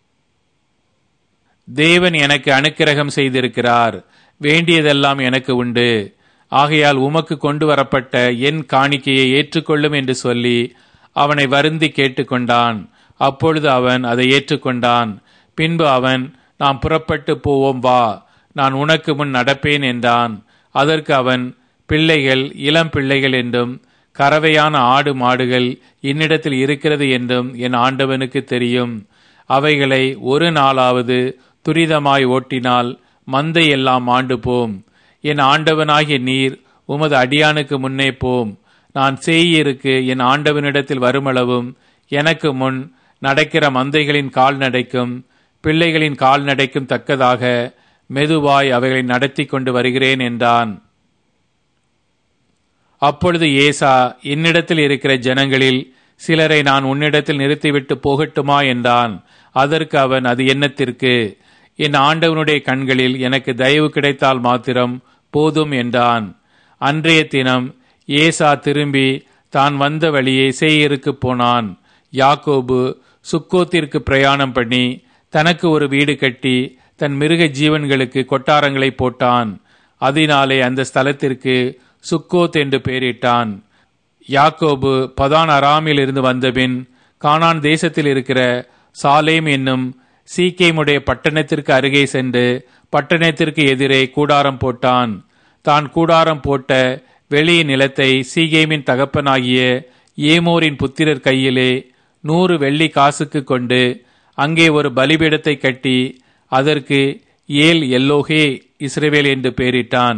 தேவன் எனக்கு அனுக்கிரகம் செய்திருக்கிறார் வேண்டியதெல்லாம் எனக்கு உண்டு ஆகையால் உமக்கு கொண்டு வரப்பட்ட என் காணிக்கையை ஏற்றுக்கொள்ளும் என்று சொல்லி அவனை வருந்தி கேட்டுக்கொண்டான் அப்பொழுது அவன் அதை ஏற்றுக்கொண்டான் பின்பு அவன் நாம் புறப்பட்டு போவோம் வா நான் உனக்கு முன் நடப்பேன் என்றான் அதற்கு அவன் பிள்ளைகள் இளம் பிள்ளைகள் என்றும் கறவையான ஆடு மாடுகள் என்னிடத்தில் இருக்கிறது என்றும் என் ஆண்டவனுக்கு தெரியும் அவைகளை ஒரு நாளாவது துரிதமாய் ஓட்டினால் மந்தை எல்லாம் ஆண்டு போம் என் ஆண்டவனாகிய நீர் உமது அடியானுக்கு முன்னே போம் நான் சேயிருக்கு என் ஆண்டவனிடத்தில் வருமளவும் எனக்கு முன் நடக்கிற மந்தைகளின் கால்நடைக்கும் பிள்ளைகளின் கால்நடைக்கும் தக்கதாக மெதுவாய் அவைகளை நடத்தி கொண்டு வருகிறேன் என்றான் அப்பொழுது ஏசா என்னிடத்தில் இருக்கிற ஜனங்களில் சிலரை நான் உன்னிடத்தில் நிறுத்திவிட்டு போகட்டுமா என்றான் அதற்கு அவன் அது என்னத்திற்கு என் ஆண்டவனுடைய கண்களில் எனக்கு தயவு கிடைத்தால் மாத்திரம் போதும் என்றான் அன்றைய தினம் ஏசா திரும்பி தான் வந்த வழியே சேயருக்கு போனான் யாக்கோபு சுக்கோத்திற்கு பிரயாணம் பண்ணி தனக்கு ஒரு வீடு கட்டி தன் மிருக ஜீவன்களுக்கு கொட்டாரங்களை போட்டான் அதனாலே அந்த ஸ்தலத்திற்கு சுக்கோத் என்று பெயரிட்டான் யாக்கோபு பதான் அராமில் இருந்து வந்தபின் கானான் தேசத்தில் இருக்கிற சாலேம் என்னும் சீக்கேமுடைய பட்டணத்திற்கு அருகே சென்று பட்டணத்திற்கு எதிரே கூடாரம் போட்டான் தான் கூடாரம் போட்ட வெளி நிலத்தை சீகேமின் தகப்பனாகிய ஏமோரின் புத்திரர் கையிலே நூறு வெள்ளி காசுக்கு கொண்டு அங்கே ஒரு பலிபீடத்தை கட்டி அதற்கு ஏல் எல்லோகே இஸ்ரேவேல் என்று பெயரிட்டான்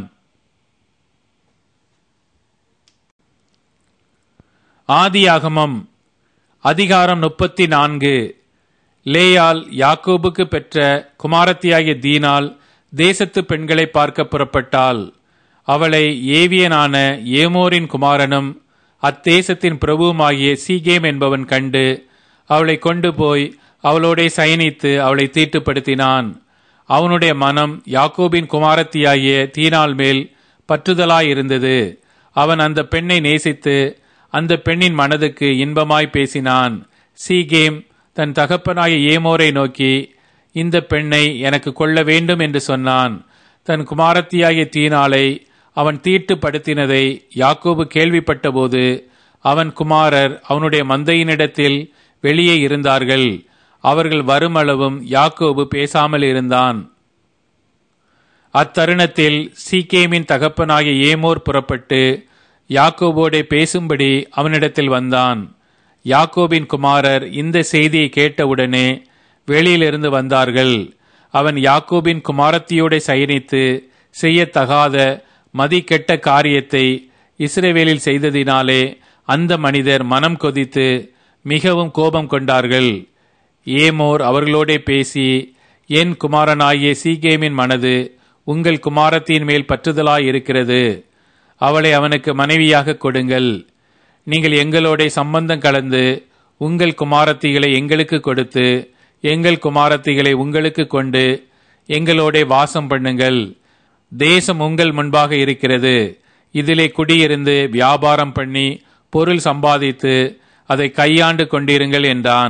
ஆதியாகமம் அதிகாரம் முப்பத்தி நான்கு லேயால் யாக்கோபுக்கு பெற்ற குமாரத்தியாகிய தீனால் தேசத்து பெண்களை பார்க்க புறப்பட்டாள் அவளை ஏவியனான ஏமோரின் குமாரனும் அத்தேசத்தின் பிரபுவுமாகிய சீகேம் என்பவன் கண்டு அவளை கொண்டு போய் அவளோடே சயனித்து அவளை தீட்டுப்படுத்தினான் அவனுடைய மனம் யாக்கோபின் குமாரத்தியாகிய தீனால் மேல் பற்றுதலாயிருந்தது அவன் அந்த பெண்ணை நேசித்து அந்த பெண்ணின் மனதுக்கு இன்பமாய் பேசினான் சீகேம் தன் தகப்பனாய ஏமோரை நோக்கி இந்த பெண்ணை எனக்கு கொள்ள வேண்டும் என்று சொன்னான் தன் குமாரத்தியாகிய தீனாலை அவன் தீட்டுப்படுத்தினதை யாக்கோபு கேள்விப்பட்டபோது அவன் குமாரர் அவனுடைய மந்தையினிடத்தில் வெளியே இருந்தார்கள் அவர்கள் வருமளவும் யாக்கோபு பேசாமல் இருந்தான் அத்தருணத்தில் சீக்கேமின் தகப்பனாகிய ஏமோர் புறப்பட்டு யாக்கோபோடே பேசும்படி அவனிடத்தில் வந்தான் யாக்கோபின் குமாரர் இந்த செய்தியை கேட்டவுடனே வெளியிலிருந்து வந்தார்கள் அவன் யாக்கோபின் குமாரத்தியோட சயனித்து செய்யத்தகாத மதிக்கெட்ட காரியத்தை இஸ்ரேவேலில் செய்ததினாலே அந்த மனிதர் மனம் கொதித்து மிகவும் கோபம் கொண்டார்கள் ஏமோர் அவர்களோடே பேசி என் குமாரனாகிய சீகேமின் மனது உங்கள் குமாரத்தின் மேல் பற்றுதலாய் இருக்கிறது அவளை அவனுக்கு மனைவியாக கொடுங்கள் நீங்கள் எங்களோட சம்பந்தம் கலந்து உங்கள் குமாரத்திகளை எங்களுக்கு கொடுத்து எங்கள் குமாரத்திகளை உங்களுக்கு கொண்டு எங்களோட வாசம் பண்ணுங்கள் தேசம் உங்கள் முன்பாக இருக்கிறது இதிலே குடியிருந்து வியாபாரம் பண்ணி பொருள் சம்பாதித்து அதை கையாண்டு கொண்டிருங்கள் என்றான்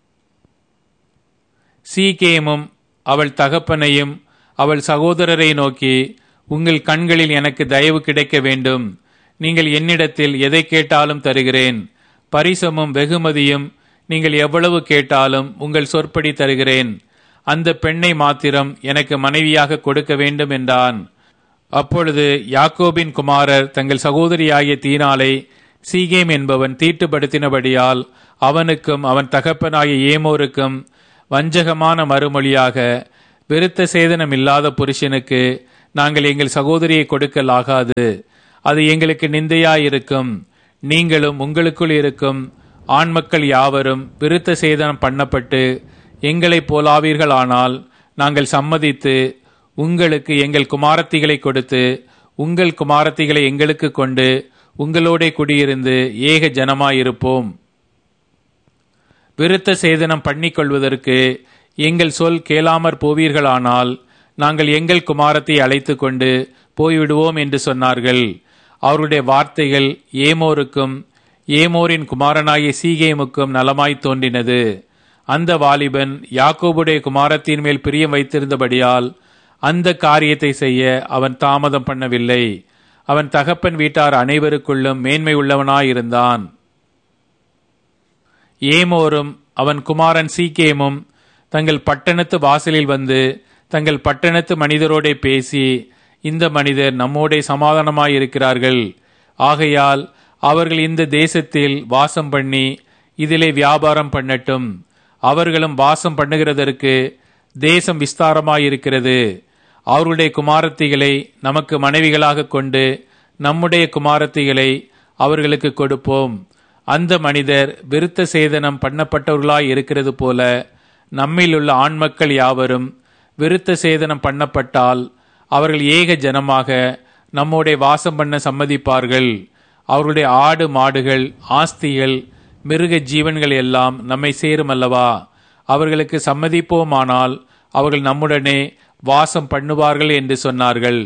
சீகேமும் அவள் தகப்பனையும் அவள் சகோதரரை நோக்கி உங்கள் கண்களில் எனக்கு தயவு கிடைக்க வேண்டும் நீங்கள் என்னிடத்தில் எதை கேட்டாலும் தருகிறேன் பரிசமும் வெகுமதியும் நீங்கள் எவ்வளவு கேட்டாலும் உங்கள் சொற்படி தருகிறேன் அந்த பெண்ணை மாத்திரம் எனக்கு மனைவியாக கொடுக்க வேண்டும் என்றான் அப்பொழுது யாக்கோபின் குமாரர் தங்கள் சகோதரியாகிய தீனாலை சீகேம் என்பவன் தீட்டுப்படுத்தினபடியால் அவனுக்கும் அவன் தகப்பனாகிய ஏமோருக்கும் வஞ்சகமான மறுமொழியாக விருத்த சேதனம் இல்லாத புருஷனுக்கு நாங்கள் எங்கள் சகோதரியை கொடுக்கலாகாது அது எங்களுக்கு நிந்தையாயிருக்கும் நீங்களும் உங்களுக்குள் இருக்கும் ஆண் மக்கள் யாவரும் விருத்த சேதனம் பண்ணப்பட்டு எங்களை போலாவீர்களானால் நாங்கள் சம்மதித்து உங்களுக்கு எங்கள் குமாரத்திகளை கொடுத்து உங்கள் குமாரத்திகளை எங்களுக்கு கொண்டு உங்களோட குடியிருந்து ஏக ஜனமாயிருப்போம் விருத்த சேதனம் பண்ணிக்கொள்வதற்கு எங்கள் சொல் கேளாமற் போவீர்களானால் நாங்கள் எங்கள் குமாரத்தை அழைத்து கொண்டு போய்விடுவோம் என்று சொன்னார்கள் அவருடைய வார்த்தைகள் ஏமோருக்கும் ஏமோரின் குமாரனாகிய சீகேமுக்கும் நலமாய் தோன்றினது அந்த வாலிபன் யாக்கோபுடைய குமாரத்தின் மேல் பிரியம் வைத்திருந்தபடியால் அந்த காரியத்தை செய்ய அவன் தாமதம் பண்ணவில்லை அவன் தகப்பன் வீட்டார் அனைவருக்குள்ளும் மேன்மை உள்ளவனாயிருந்தான் ஏமோரும் அவன் குமாரன் சீக்கேமும் தங்கள் பட்டணத்து வாசலில் வந்து தங்கள் பட்டணத்து மனிதரோடே பேசி இந்த மனிதர் நம்மோடே சமாதானமாயிருக்கிறார்கள் ஆகையால் அவர்கள் இந்த தேசத்தில் வாசம் பண்ணி இதிலே வியாபாரம் பண்ணட்டும் அவர்களும் வாசம் பண்ணுகிறதற்கு தேசம் விஸ்தாரமாயிருக்கிறது அவர்களுடைய குமாரத்திகளை நமக்கு மனைவிகளாக கொண்டு நம்முடைய குமாரத்திகளை அவர்களுக்கு கொடுப்போம் அந்த மனிதர் விருத்த சேதனம் பண்ணப்பட்டவர்களாய் இருக்கிறது போல நம்மில் உள்ள ஆண்மக்கள் யாவரும் விருத்த சேதனம் பண்ணப்பட்டால் அவர்கள் ஏக ஜனமாக நம்முடைய வாசம் பண்ண சம்மதிப்பார்கள் அவர்களுடைய ஆடு மாடுகள் ஆஸ்திகள் மிருக ஜீவன்கள் எல்லாம் நம்மை சேரும் அல்லவா அவர்களுக்கு சம்மதிப்போமானால் அவர்கள் நம்முடனே வாசம் பண்ணுவார்கள் என்று சொன்னார்கள்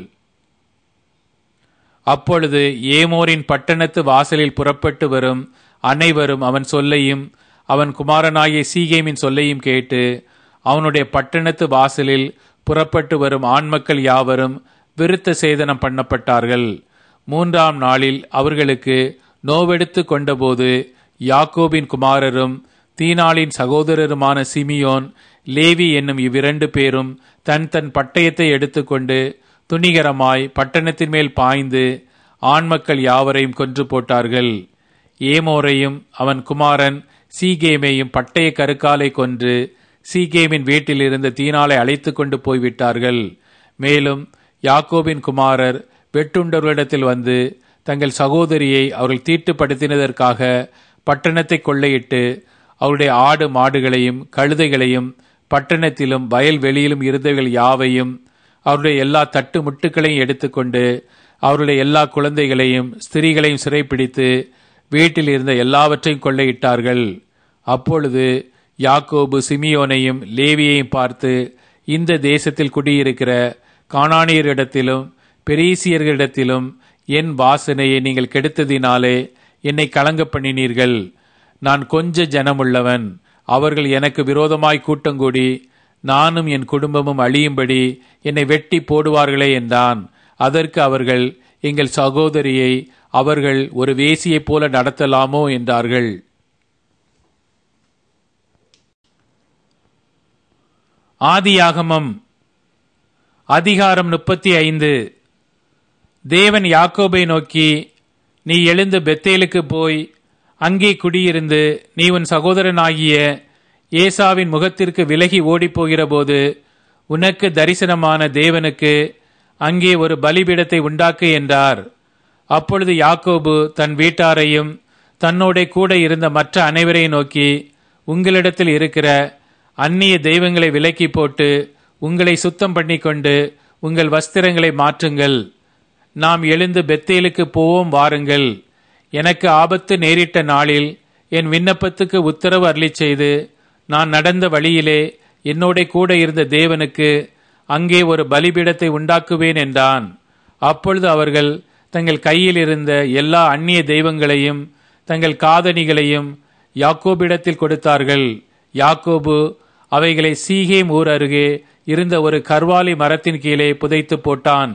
அப்பொழுது ஏமோரின் பட்டணத்து வாசலில் புறப்பட்டு வரும் அனைவரும் அவன் சொல்லையும் அவன் குமாரனாகிய சீகேமின் சொல்லையும் கேட்டு அவனுடைய பட்டணத்து வாசலில் புறப்பட்டு வரும் ஆண்மக்கள் யாவரும் விருத்த சேதனம் பண்ணப்பட்டார்கள் மூன்றாம் நாளில் அவர்களுக்கு நோவெடுத்து கொண்டபோது யாக்கோபின் குமாரரும் தீனாளின் சகோதரருமான சிமியோன் லேவி என்னும் இவ்விரண்டு பேரும் தன் தன் பட்டயத்தை எடுத்துக்கொண்டு துணிகரமாய் பட்டணத்தின் மேல் பாய்ந்து ஆண்மக்கள் யாவரையும் கொன்று போட்டார்கள் ஏமோரையும் அவன் குமாரன் சீகேமையும் பட்டய கருக்காலை கொன்று சீகேமின் வீட்டில் இருந்த தீனாலை அழைத்து கொண்டு போய்விட்டார்கள் மேலும் யாக்கோபின் குமாரர் வெட்டுண்டவர்களிடத்தில் வந்து தங்கள் சகோதரியை அவர்கள் தீட்டுப்படுத்தினதற்காக பட்டணத்தை கொள்ளையிட்டு அவருடைய ஆடு மாடுகளையும் கழுதைகளையும் பட்டணத்திலும் வயல் வெளியிலும் இருந்தவர்கள் யாவையும் அவருடைய எல்லா தட்டு முட்டுகளையும் எடுத்துக்கொண்டு அவருடைய எல்லா குழந்தைகளையும் ஸ்திரீகளையும் சிறைப்பிடித்து வீட்டில் இருந்த எல்லாவற்றையும் கொள்ளையிட்டார்கள் அப்பொழுது யாக்கோபு சிமியோனையும் லேவியையும் பார்த்து இந்த தேசத்தில் குடியிருக்கிற காணானியரிடத்திலும் பெரீசியர்களிடத்திலும் என் வாசனையை நீங்கள் கெடுத்ததினாலே என்னை கலங்க பண்ணினீர்கள் நான் கொஞ்ச ஜனமுள்ளவன் அவர்கள் எனக்கு விரோதமாய் கூட்டங்கூடி நானும் என் குடும்பமும் அழியும்படி என்னை வெட்டி போடுவார்களே என்றான் அதற்கு அவர்கள் எங்கள் சகோதரியை அவர்கள் ஒரு வேசியைப் போல நடத்தலாமோ என்றார்கள் ஆதியாகமம் அதிகாரம் முப்பத்தி ஐந்து தேவன் யாக்கோபை நோக்கி நீ எழுந்து பெத்தேலுக்கு போய் அங்கே குடியிருந்து நீ உன் சகோதரனாகிய ஏசாவின் முகத்திற்கு விலகி ஓடிப்போகிறபோது உனக்கு தரிசனமான தேவனுக்கு அங்கே ஒரு பலிபீடத்தை உண்டாக்கு என்றார் அப்பொழுது யாக்கோபு தன் வீட்டாரையும் தன்னோட கூட இருந்த மற்ற அனைவரையும் நோக்கி உங்களிடத்தில் இருக்கிற அந்நிய தெய்வங்களை விலக்கி போட்டு உங்களை சுத்தம் பண்ணிக்கொண்டு உங்கள் வஸ்திரங்களை மாற்றுங்கள் நாம் எழுந்து பெத்தேலுக்கு போவோம் வாருங்கள் எனக்கு ஆபத்து நேரிட்ட நாளில் என் விண்ணப்பத்துக்கு உத்தரவு அருளிச் செய்து நான் நடந்த வழியிலே என்னோட கூட இருந்த தேவனுக்கு அங்கே ஒரு பலிபீடத்தை உண்டாக்குவேன் என்றான் அப்பொழுது அவர்கள் தங்கள் கையில் இருந்த எல்லா அந்நிய தெய்வங்களையும் தங்கள் காதணிகளையும் யாக்கோபிடத்தில் கொடுத்தார்கள் யாக்கோபு அவைகளை சீகேம் ஊர் அருகே இருந்த ஒரு கர்வாலி மரத்தின் கீழே புதைத்து போட்டான்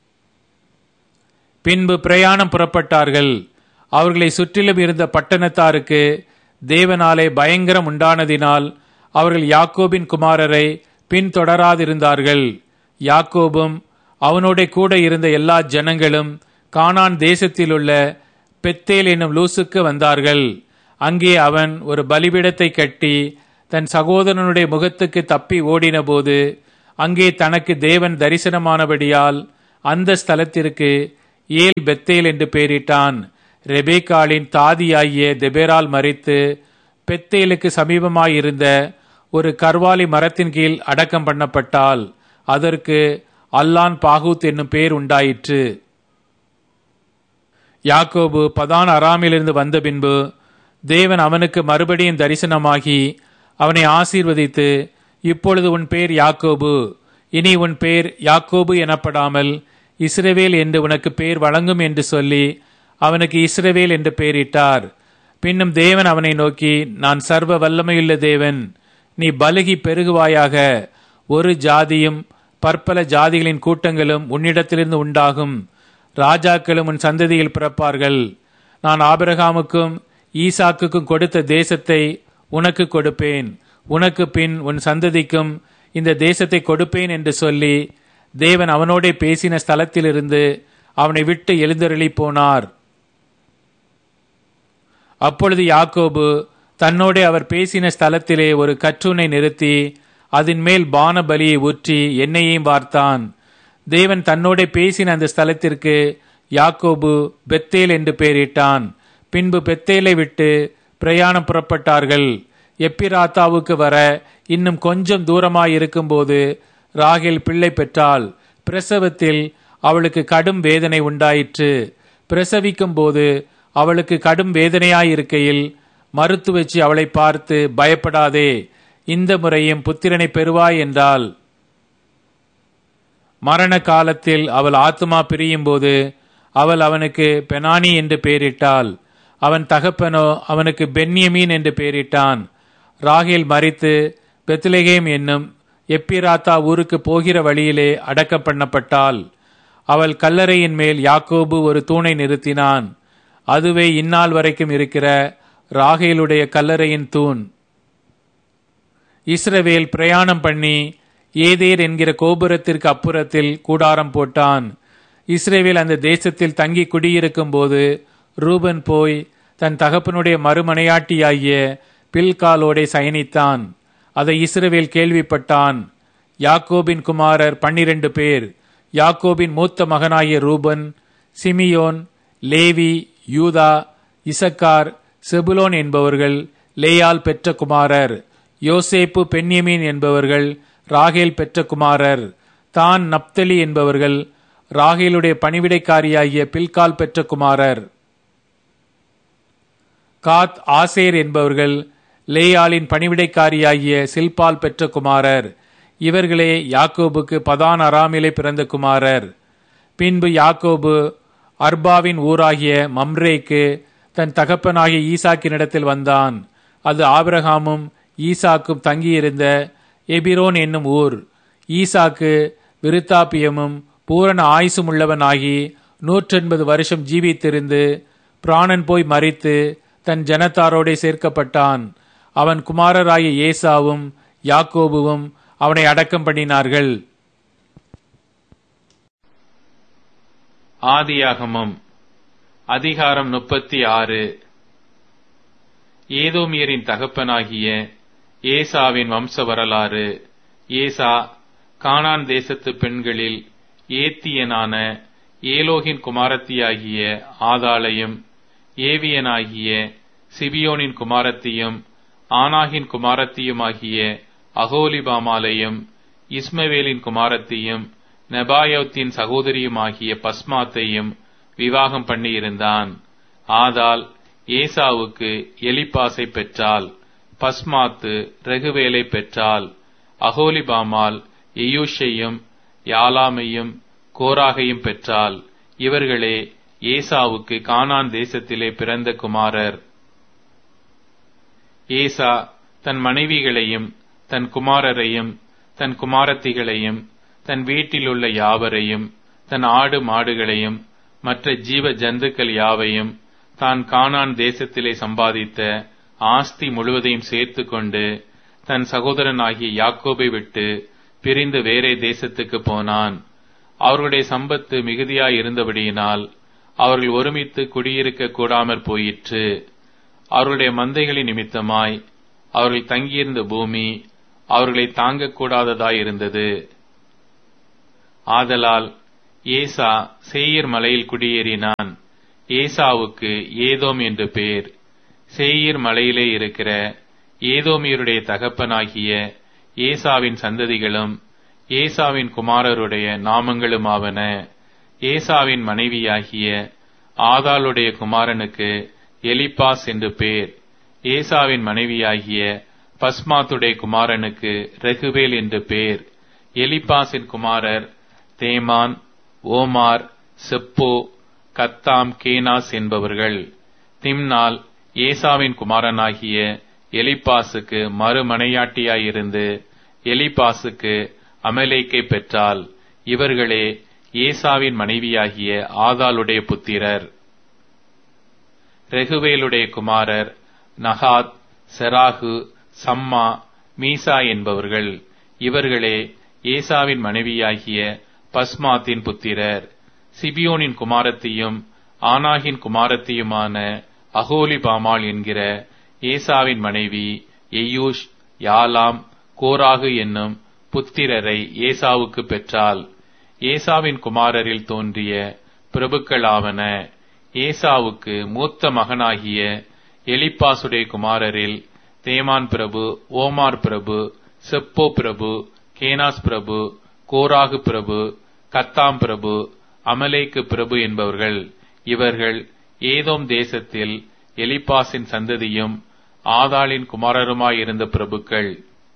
பின்பு பிரயாணம் புறப்பட்டார்கள் அவர்களை சுற்றிலும் இருந்த பட்டணத்தாருக்கு தேவனாலே பயங்கரம் உண்டானதினால் அவர்கள் யாக்கோபின் குமாரரை பின்தொடராதிருந்தார்கள் யாக்கோபும் அவனோட கூட இருந்த எல்லா ஜனங்களும் கானான் தேசத்திலுள்ள பெத்தேல் என்னும் லூசுக்கு வந்தார்கள் அங்கே அவன் ஒரு பலிபீடத்தை கட்டி தன் சகோதரனுடைய முகத்துக்கு தப்பி ஓடினபோது அங்கே தனக்கு தேவன் தரிசனமானபடியால் அந்த ஸ்தலத்திற்கு ஏல் பெத்தேல் என்று பெயரிட்டான் ரெபேக்காளின் தாதியாகிய தெபேரால் மறித்து பெத்தேலுக்கு சமீபமாயிருந்த ஒரு கர்வாலி மரத்தின் கீழ் அடக்கம் பண்ணப்பட்டால் அதற்கு அல்லான் பாகூத் என்னும் பெயர் உண்டாயிற்று யாக்கோபு பதான் அராமிலிருந்து வந்த பின்பு தேவன் அவனுக்கு மறுபடியும் தரிசனமாகி அவனை ஆசீர்வதித்து இப்பொழுது உன் பேர் யாக்கோபு இனி உன் பேர் யாக்கோபு எனப்படாமல் இஸ்ரவேல் என்று உனக்கு பேர் வழங்கும் என்று சொல்லி அவனுக்கு இஸ்ரவேல் என்று பெயரிட்டார் பின்னும் தேவன் அவனை நோக்கி நான் சர்வ வல்லமையுள்ள தேவன் நீ பலுகி பெருகுவாயாக ஒரு ஜாதியும் பற்பல ஜாதிகளின் கூட்டங்களும் உன்னிடத்திலிருந்து உண்டாகும் ராஜாக்களும் உன் சந்ததியில் பிறப்பார்கள் நான் ஆபிரகாமுக்கும் ஈசாக்குக்கும் கொடுத்த தேசத்தை உனக்கு கொடுப்பேன் உனக்கு பின் உன் சந்ததிக்கும் இந்த தேசத்தை கொடுப்பேன் என்று சொல்லி தேவன் அவனோடே பேசின ஸ்தலத்திலிருந்து அவனை விட்டு எழுந்தருளி போனார் அப்பொழுது யாக்கோபு தன்னோடே அவர் பேசின ஸ்தலத்திலே ஒரு கற்றுனை நிறுத்தி அதன் மேல் பான பலியை ஊற்றி எண்ணெயையும் வார்த்தான் தேவன் தன்னோடே பேசின அந்த ஸ்தலத்திற்கு யாக்கோபு பெத்தேல் என்று பெயரிட்டான் பின்பு பெத்தேலை விட்டு பிரயாணம் புறப்பட்டார்கள் எப்பிராத்தாவுக்கு வர இன்னும் கொஞ்சம் தூரமாயிருக்கும்போது ராகேல் பிள்ளை பெற்றாள் பிரசவத்தில் அவளுக்கு கடும் வேதனை உண்டாயிற்று பிரசவிக்கும் போது அவளுக்கு கடும் வேதனையாயிருக்கையில் மருத்துவச்சி அவளை பார்த்து பயப்படாதே இந்த முறையும் புத்திரனை பெறுவாய் என்றாள் மரண காலத்தில் அவள் ஆத்துமா பிரியும் போது அவள் அவனுக்கு பெனானி என்று பெயரிட்டாள் அவன் தகப்பனோ அவனுக்கு பென்யமீன் என்று பெயரிட்டான் ராகேல் மறித்து பெத்லகேம் என்னும் எப்பிராத்தா ஊருக்கு போகிற வழியிலே அடக்கம் பண்ணப்பட்டாள் அவள் கல்லறையின் மேல் யாக்கோபு ஒரு தூணை நிறுத்தினான் அதுவே இந்நாள் வரைக்கும் இருக்கிற ராகேலுடைய கல்லறையின் தூண் இஸ்ரவேல் பிரயாணம் பண்ணி ஏதேர் என்கிற கோபுரத்திற்கு அப்புறத்தில் கூடாரம் போட்டான் இஸ்ரேவேல் அந்த தேசத்தில் தங்கி குடியிருக்கும் போது ரூபன் போய் தன் தகப்பனுடைய மறுமனையாட்டியாகிய பில்காலோடே சயனித்தான் அதை இஸ்ரவேல் கேள்விப்பட்டான் யாக்கோபின் குமாரர் பன்னிரண்டு பேர் யாக்கோபின் மூத்த மகனாகிய ரூபன் சிமியோன் லேவி யூதா இசக்கார் செபுலோன் என்பவர்கள் லேயால் பெற்ற குமாரர் யோசேப்பு பென்யமீன் என்பவர்கள் ராகேல் பெற்ற குமாரர் தான் நப்தலி என்பவர்கள் ராகேலுடைய பணிவிடைக்காரியாகிய பில்கால் பெற்ற குமாரர் காத் ஆசேர் என்பவர்கள் லேயாலின் பணிவிடைக்காரியாகிய சில்பால் பெற்ற குமாரர் இவர்களே யாக்கோபுக்கு பதான் அராமிலே பிறந்த குமாரர் பின்பு யாக்கோபு அர்பாவின் ஊராகிய மம்ரேக்கு தன் தகப்பனாகிய ஈசாக்கினிடத்தில் வந்தான் அது ஆபிரகாமும் ஈசாக்கும் தங்கியிருந்த எபிரோன் என்னும் ஊர் ஈசாக்கு விருத்தாப்பியமும் பூரண ஆயுசும் உள்ளவனாகி நூற்றெண்பது வருஷம் ஜீவித்திருந்து பிராணன் போய் மறித்து தன் ஜனத்தாரோடே சேர்க்கப்பட்டான் அவன் குமாரராகிய ஏசாவும் யாக்கோபுவும் அவனை அடக்கம் பண்ணினார்கள் ஆதியாகமம் அதிகாரம் முப்பத்தி ஆறு ஏதோமியரின் தகப்பனாகிய ஏசாவின் வம்ச வரலாறு ஏசா கானான் தேசத்து பெண்களில் ஏத்தியனான ஏலோகின் குமாரத்தியாகிய ஆதாளையும் ஏவியனாகிய சிபியோனின் குமாரத்தியும் ஆனாகின் குமாரத்தியுமாகிய அகோலிபாமாலையும் இஸ்மவேலின் குமாரத்தியும் நெபாயோத்தின் சகோதரியுமாகிய பஸ்மாத்தையும் விவாகம் பண்ணியிருந்தான் ஆதால் ஏசாவுக்கு எலிப்பாசை பெற்றாள் பஸ்மாத்து ரகுவேலை பெற்றாள் அகோலிபாமால் எயூஷையும் யாலாமையும் கோராகையும் பெற்றாள் இவர்களே ஏசாவுக்கு கானான் தேசத்திலே பிறந்த குமாரர் ஏசா தன் மனைவிகளையும் தன் குமாரரையும் தன் குமாரத்திகளையும் தன் வீட்டிலுள்ள யாவரையும் தன் ஆடு மாடுகளையும் மற்ற ஜீவ ஜந்துக்கள் யாவையும் தான் கானான் தேசத்திலே சம்பாதித்த ஆஸ்தி முழுவதையும் சேர்த்து கொண்டு தன் சகோதரனாகிய யாக்கோபை விட்டு பிரிந்து வேறே தேசத்துக்கு போனான் அவர்களுடைய சம்பத்து மிகுதியாய் இருந்தபடியினால் அவர்கள் ஒருமித்து குடியிருக்க கூடாமற் போயிற்று அவர்களுடைய மந்தைகளின் நிமித்தமாய் அவர்கள் தங்கியிருந்த பூமி அவர்களை தாங்கக்கூடாததாயிருந்தது ஆதலால் ஏசா சேயீர் மலையில் குடியேறினான் ஏசாவுக்கு ஏதோம் என்று பேர் சேயீர் மலையிலே இருக்கிற ஏதோமியருடைய தகப்பனாகிய ஏசாவின் சந்ததிகளும் ஏசாவின் குமாரருடைய நாமங்களுமாவன ஏசாவின் மனைவியாகிய ஆதாளுடைய குமாரனுக்கு எலிப்பாஸ் என்று பேர் ஏசாவின் மனைவியாகிய பஸ்மாத்துடைய குமாரனுக்கு ரெகுவேல் என்று பேர் எலிப்பாசின் குமாரர் தேமான் ஓமார் செப்போ கத்தாம் கேனாஸ் என்பவர்கள் திம்னால் ஏசாவின் குமாரனாகிய எலிப்பாசுக்கு மறுமனையாட்டியாயிருந்து எலிப்பாசுக்கு அமலேக்கை பெற்றால் இவர்களே ஏசாவின் மனைவியாகிய ஆதாளுடைய புத்திரர் ரெகுவேலுடைய குமாரர் நகாத் செராகு சம்மா மீசா என்பவர்கள் இவர்களே ஏசாவின் மனைவியாகிய பஸ்மாத்தின் புத்திரர் சிபியோனின் குமாரத்தியும் ஆனாகின் குமாரத்தியுமான அகோலிபாமால் என்கிற ஏசாவின் மனைவி எயூஷ் யாலாம் கோராகு என்னும் புத்திரரை ஏசாவுக்கு பெற்றால் ஏசாவின் குமாரரில் தோன்றிய பிரபுக்களாவன ஏசாவுக்கு மூத்த மகனாகிய எலிப்பாசுடைய குமாரரில் தேமான் பிரபு ஓமார் பிரபு செப்போ பிரபு கேனாஸ் பிரபு கோராகு பிரபு கத்தாம் பிரபு அமலேக்கு பிரபு என்பவர்கள் இவர்கள் ஏதோம் தேசத்தில் எலிப்பாசின் சந்ததியும் ஆதாளின் குமாரருமாயிருந்த பிரபுக்கள்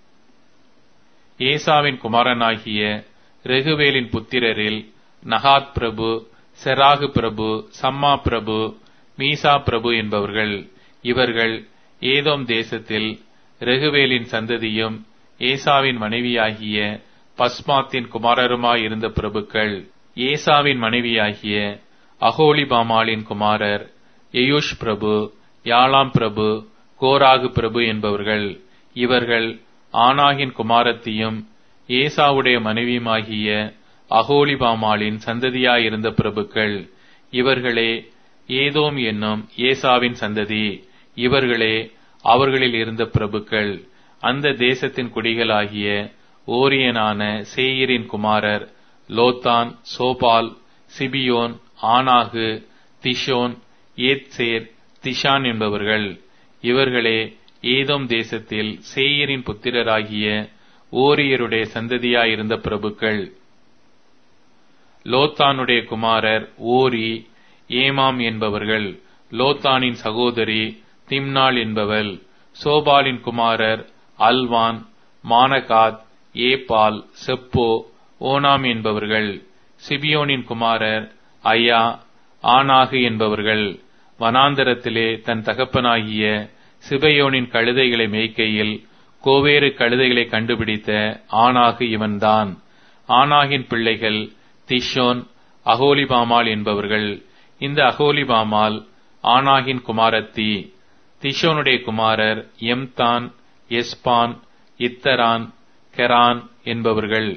ஏசாவின் குமாரனாகிய ரெகுவேலின் புத்திரரில் நகாத் பிரபு செராகு பிரபு சம்மா பிரபு மீசா பிரபு என்பவர்கள் இவர்கள் ஏதோம் தேசத்தில் ரெகுவேலின் சந்ததியும் ஏசாவின் மனைவியாகிய பஸ்மாத்தின் குமாரருமாயிருந்த பிரபுக்கள் ஏசாவின் மனைவியாகிய அகோலிபாமாலின் குமாரர் எயூஷ் பிரபு யாலாம் பிரபு கோராகு பிரபு என்பவர்கள் இவர்கள் ஆனாகின் குமாரத்தியும் ஏசாவுடைய மனைவியுமாகிய அகோலிபாமாலின் சந்ததியாயிருந்த பிரபுக்கள் இவர்களே ஏதோம் என்னும் ஏசாவின் சந்ததி இவர்களே அவர்களில் இருந்த பிரபுக்கள் அந்த தேசத்தின் குடிகளாகிய ஓரியனான சேயிரின் குமாரர் லோத்தான் சோபால் சிபியோன் ஆனாகு திஷோன் ஏத்சேர் திஷான் என்பவர்கள் இவர்களே ஏதோம் தேசத்தில் சேயரின் புத்திரராகிய ஓரியருடைய சந்ததியாயிருந்த பிரபுக்கள் லோத்தானுடைய குமாரர் ஓரி ஏமாம் என்பவர்கள் லோத்தானின் சகோதரி திம்னாள் என்பவள் சோபாலின் குமாரர் Alvan Manahath Ebal Shepho Onam என்பவர்கள் சிபியோனின் குமாரர் ஐயா ஆனாகு என்பவர்கள் வனாந்தரத்திலே தன் தகப்பனாகிய சிபயோனின் கழுதைகளை மேய்க்கையில் கோவேறு கழுதைகளை கண்டுபிடித்த ஆனாகு இவன்தான் ஆனாகின் பிள்ளைகள் திஷோன் அகோலிபாமால் என்பவர்கள் இந்த அகோலிபாமால் ஆனாகின் குமாரத்தி திஷோனுடைய குமாரர் எம்தான் எஸ்பான் இத்தரான் கெரான் என்பவர்கள்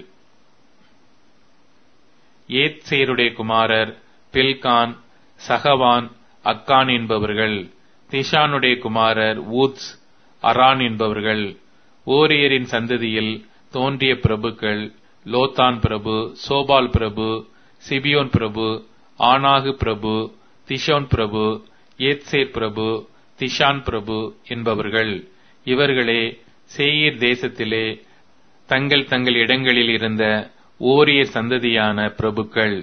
ஏத்சேருடைய குமாரர் பில்கான் சகவான் அக்கான் என்பவர்கள் திஷானுடைய குமாரர் ஊத்ஸ் அரான் என்பவர்கள் ஓரியரின் சந்ததியில் தோன்றிய பிரபுக்கள் லோத்தான் பிரபு சோபால் பிரபு சிபியோன் பிரபு ஆனாகு பிரபு திஷோன் பிரபு ஏத்சேர் பிரபு திஷான் பிரபு என்பவர்கள் இவர்களே சேயீர் தேசத்திலே தங்கள் தங்கள் இடங்களில் இருந்த ஓரிய சந்ததியான பிரபுக்கள்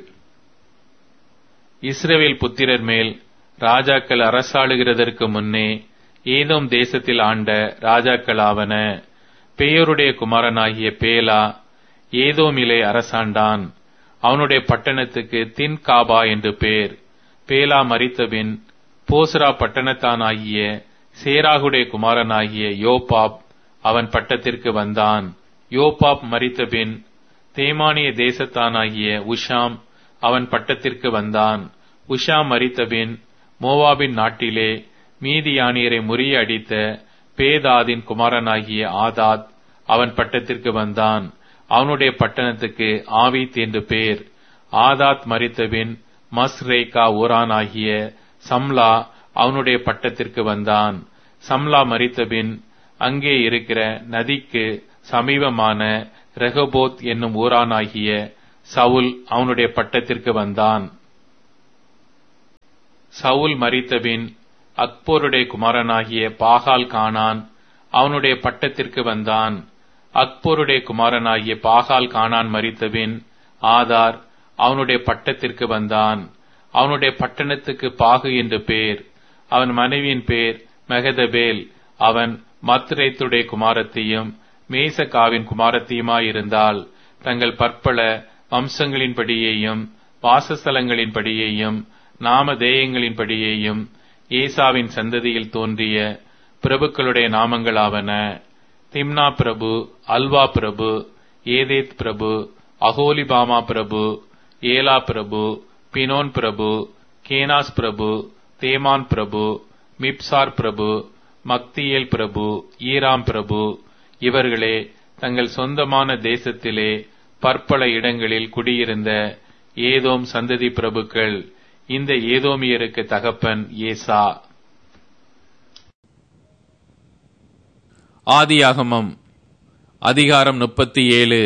இஸ்ரவேல் புத்திரர் மேல் ராஜாக்கள் அரசாளுகிறதற்கு முன்னே ஏதோம் தேசத்தில் ஆண்ட ராஜாக்களாவன பேயோருடைய குமாரனாகிய பேலா ஏதோமிலே அரசாண்டான் அவனுடைய பட்டணத்துக்கு தின் காபா என்று பேர் பேலா மறித்தபின் போஸ்ரா பட்டணத்தானாகிய சேராகுடைய குமாரனாகிய யோபாப் அவன் பட்டத்திற்கு வந்தான் யோபாப் மறித்தபின் தேமானிய தேசத்தானாகிய உஷாம் அவன் பட்டத்திற்கு வந்தான் உஷாம் மறித்தபின் மோவாபின் நாட்டிலே மீதியானியரை முறியடித்த பேதாதின் குமாரனாகிய ஆதாத் அவன் பட்டத்திற்கு வந்தான் அவனுடைய பட்டணத்துக்கு ஆவித் என்று பேர் ஆதாத் மறித்தபின் மஸ்ரேகா ஊரானாகிய சம்லா அவனுடைய பட்டத்திற்கு வந்தான் சம்லா மறித்தபின் அங்கே இருக்கிற நதிக்கு சமீபமான ரெகபோத் என்னும் ஊரானாகிய சவுல் அவனுடைய பட்டத்திற்கு வந்தான் சவுல் மரித்தபின் அக்போருடைய குமாரனாகிய பாகால் கானான் அவனுடைய பட்டத்திற்கு வந்தான் அக்போருடைய குமாரனாகிய பாகால் கானான் மரித்தபின் ஆதார் அவனுடைய பட்டத்திற்கு வந்தான் அவனுடைய பட்டணத்துக்கு பாகு என்று பேர் அவன் மனைவியின் பேர் மெகதபேல் அவன் மத்ரேத்துடைய குமாரத்தையும் மேசகாவின் குமாரத்தையுமாயிருந்தால் தங்கள் பற்பல வம்சங்களின்படியேயும் வாசஸ்தலங்களின்படியேயும் நாமதேயங்களின்படியேயும் ஏசாவின் சந்ததியில் தோன்றிய பிரபுக்களுடைய நாமங்களாவன திம்னா பிரபு அல்வா பிரபு ஏதேத் பிரபு அகோலிபாமா பிரபு ஏலா பிரபு பினோன் பிரபு கேனாஸ் பிரபு தேமான் பிரபு மிப்சார் பிரபு மக்தியேல் பிரபு ஈராம் பிரபு இவர்களே தங்கள் சொந்தமான தேசத்திலே பற்பல இடங்களில் குடியிருந்த ஏதோம் சந்ததி பிரபுக்கள் இந்த ஏதோமியருக்கு தகப்பன் ஏசா ஆதியாகமம் அதிகாரம் முப்பத்தி ஏழு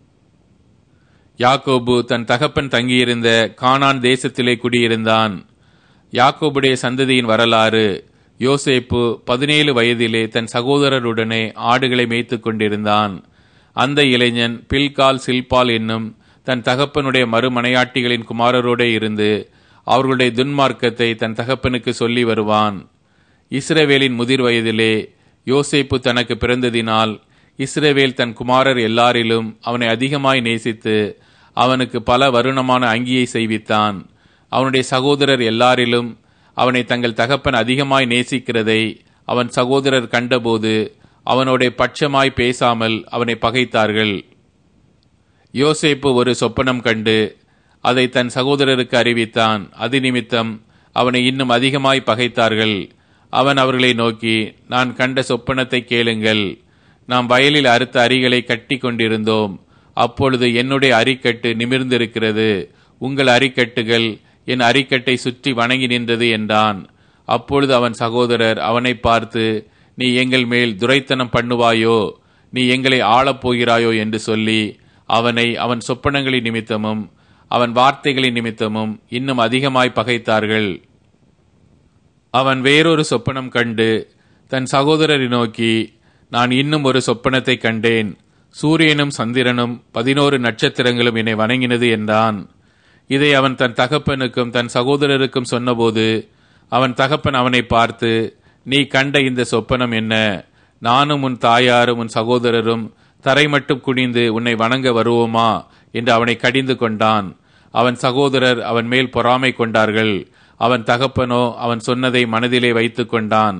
யாக்கோபு தன் தகப்பன் தங்கியிருந்த கானான் தேசத்திலே குடியிருந்தான் யாக்கோபுடைய சந்ததியின் வரலாறு யோசேப்பு பதினேழு வயதிலே தன் சகோதரருடனே ஆடுகளை மேய்த்துக் கொண்டிருந்தான் அந்த இளைஞன் பில்கால் சில்பால் என்னும் தன் தகப்பனுடைய மறுமனையாட்டிகளின் குமாரரோடே இருந்து அவர்களுடைய துன்மார்க்கத்தை தன் தகப்பனுக்கு சொல்லி வருவான் இஸ்ரவேலின் முதிர் வயதிலே யோசேப்பு தனக்கு பிறந்ததினால் இஸ்ரவேல் தன் குமாரர் எல்லாரிலும் அவனை அதிகமாய் நேசித்து அவனுக்கு பல வருணமான அங்கியை செய்வித்தான் அவனுடைய சகோதரர் எல்லாரிலும் அவனை தங்கள் தகப்பன் அதிகமாய் நேசிக்கிறதை அவன் சகோதரர் கண்டபோது அவனோட பட்சமாய் பேசாமல் அவனை பகைத்தார்கள் யோசேப்பு ஒரு சொப்பனம் கண்டு அதை தன் சகோதரருக்கு அறிவித்தான் அது நிமித்தம் அவனை இன்னும் அதிகமாய் பகைத்தார்கள் அவன் அவர்களை நோக்கி நான் கண்ட சொப்பனத்தை கேளுங்கள் நாம் வயலில் அறுத்த அரிகளை கட்டி கொண்டிருந்தோம் அப்பொழுது என்னுடைய அரிக்கட்டு நிமிர்ந்திருக்கிறது உங்கள் அரிக்கட்டுகள் என் அரிக்கட்டை சுற்றி வணங்கி நின்றது என்றான் அப்பொழுது அவன் சகோதரர் அவனை பார்த்து நீ எங்கள் மேல் துரைத்தனம் பண்ணுவாயோ நீ எங்களை ஆளப் போகிறாயோ என்று சொல்லி அவனை அவன் சொப்பனங்களின் நிமித்தமும் அவன் வார்த்தைகளின் நிமித்தமும் இன்னும் அதிகமாய் பகைத்தார்கள் அவன் வேறொரு சொப்பனம் கண்டு தன் சகோதரரை நோக்கி நான் இன்னும் ஒரு சொப்பனத்தை கண்டேன் சூரியனும் சந்திரனும் பதினோரு நட்சத்திரங்களும் என்னை வணங்கினது என்றான் இதை அவன் தன் தகப்பனுக்கும் தன் சகோதரருக்கும் சொன்னபோது அவன் தகப்பன் அவனை பார்த்து நீ கண்ட இந்த சொப்பனம் என்ன நானும் உன் தாயாரும் உன் சகோதரரும் தரை மட்டும் குனிந்து உன்னை வணங்க வருவோமா என்று அவனை கடிந்து கொண்டான் அவன் சகோதரர் அவன் மேல் பொறாமை கொண்டார்கள் அவன் தகப்பனோ அவன் சொன்னதை மனதிலே வைத்துக் கொண்டான்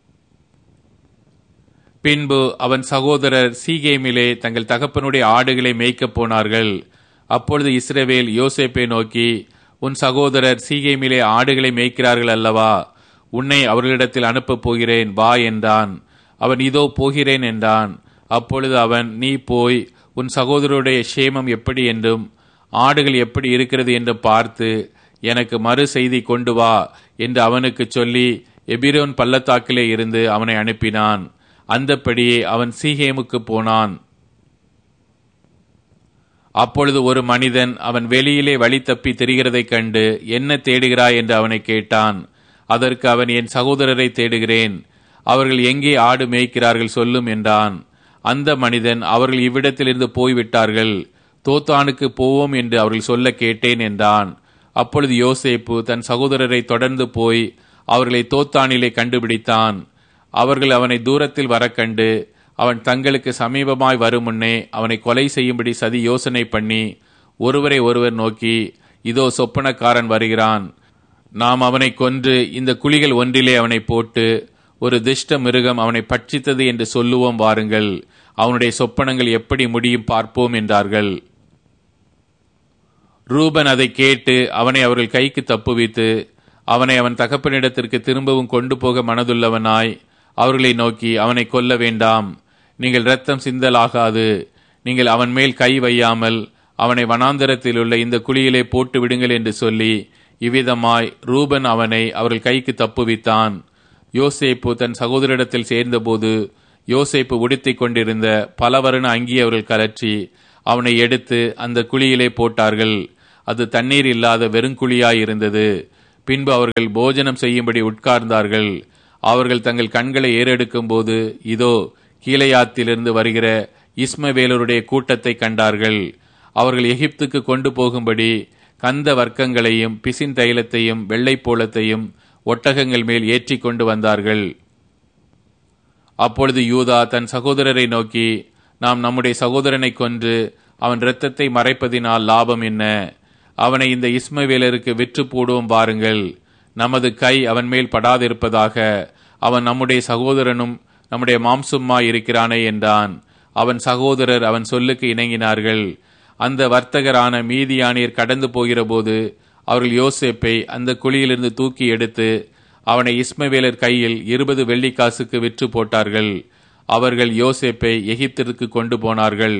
பின்பு அவன் சகோதரர் சீகேமிலே தங்கள் தகப்பனுடைய ஆடுகளை மேய்க்கப் போனார்கள் அப்பொழுது இஸ்ரவேல் யோசேப்பை நோக்கி உன் சகோதரர் சீகேமிலே ஆடுகளை மேய்க்கிறார்கள் அல்லவா உன்னை அவர்களிடத்தில் அனுப்பப் போகிறேன் வா என்றான் அவன் இதோ போகிறேன் என்றான் அப்பொழுது அவன் நீ போய் உன் சகோதரருடைய சேமம் எப்படி என்றும் ஆடுகள் எப்படி இருக்கிறது என்று பார்த்து எனக்கு மறு செய்தி கொண்டு வா என்று அவனுக்கு சொல்லி எபிரோன் பள்ளத்தாக்கிலே இருந்து அவனை அனுப்பினான் அந்தப்படியே அவன் சீகேமுக்கு போனான் அப்பொழுது ஒரு மனிதன் அவன் வெளியிலே வழி தப்பி தெரிகிறதைக் கண்டு என்ன தேடுகிறாய் என்று அவனை கேட்டான் அதற்கு அவன் என் சகோதரரை தேடுகிறேன் அவர்கள் எங்கே ஆடு மேய்க்கிறார்கள் சொல்லும் என்றான் அந்த மனிதன் அவர்கள் இவ்விடத்திலிருந்து போய்விட்டார்கள் தோத்தானுக்கு போவோம் என்று அவர்கள் சொல்ல கேட்டேன் என்றான் அப்பொழுது யோசேப்பு தன் சகோதரரை தொடர்ந்து போய் அவர்களை தோத்தானிலே கண்டுபிடித்தான் அவர்கள் அவனை தூரத்தில் வர கண்டு அவன் தங்களுக்கு சமீபமாய் வரும் முன்னே அவனை கொலை செய்யும்படி சதி யோசனை பண்ணி ஒருவரை ஒருவர் நோக்கி இதோ சொப்பனக்காரன் வருகிறான் நாம் அவனை கொன்று இந்த குழிகள் ஒன்றிலே அவனை போட்டு ஒரு திஷ்ட மிருகம் அவனை பட்சித்தது என்று சொல்லுவோம் வாருங்கள் அவனுடைய சொப்பனங்கள் எப்படி முடியும் பார்ப்போம் என்றார்கள் ரூபன் அதை கேட்டு அவனை அவர்கள் கைக்கு தப்புவித்து அவனை அவன் தகப்பனிடத்திற்கு திரும்பவும் கொண்டு போக மனதுள்ளவனாய் அவர்களை நோக்கி அவனை கொல்ல வேண்டாம் நீங்கள் இரத்தம் சிந்தலாகாது நீங்கள் அவன் மேல் கை வையாமல் அவனை வனாந்தரத்தில் உள்ள இந்த குழியிலே போட்டு விடுங்கள் என்று சொல்லி இவ்விதமாய் ரூபன் அவனை அவர்கள் கைக்கு தப்புவித்தான் யோசேப்பு தன் சகோதரிடத்தில் சேர்ந்தபோது யோசேப்பு உடுத்திக் கொண்டிருந்த பலவருண அங்கி அவர்கள் கலற்றி அவனை எடுத்து அந்த குழியிலே போட்டார்கள் அது தண்ணீர் இல்லாத வெறுங்குழியாய் இருந்தது பின்பு அவர்கள் போஜனம் செய்யும்படி உட்கார்ந்தார்கள் அவர்கள் தங்கள் கண்களை ஏறெடுக்கும் போது இதோ கீழையாத்திலிருந்து வருகிற இஸ்மவேலருடைய கூட்டத்தை கண்டார்கள் அவர்கள் எகிப்துக்கு கொண்டு போகும்படி கந்த வர்க்கங்களையும் பிசின் தைலத்தையும் வெள்ளைப்போளத்தையும் ஒட்டகங்கள் மேல் ஏற்றி கொண்டு வந்தார்கள் அப்பொழுது யூதா தன் சகோதரரை நோக்கி நாம் நம்முடைய சகோதரனை கொன்று அவன் இரத்தத்தை மறைப்பதினால் லாபம் என்ன அவனை இந்த இஸ்மவேலருக்கு விற்று போடுவோம் பாருங்கள் நமது கை அவன் மேல் படாதிருப்பதாக அவன் நம்முடைய சகோதரனும் நம்முடைய மாம்சும்மாய் இருக்கிறானே என்றான் அவன் சகோதரர் அவன் சொல்லுக்கு இணங்கினார்கள் அந்த வர்த்தகரான மீதியானியர் கடந்து போகிறபோது அவர்கள் யோசேப்பை அந்த குழியிலிருந்து தூக்கி எடுத்து அவனை இஸ்மவேலர் கையில் இருபது வெள்ளிக்காசுக்கு விற்று போட்டார்கள் அவர்கள் யோசேப்பை எகிப்திற்கு கொண்டு போனார்கள்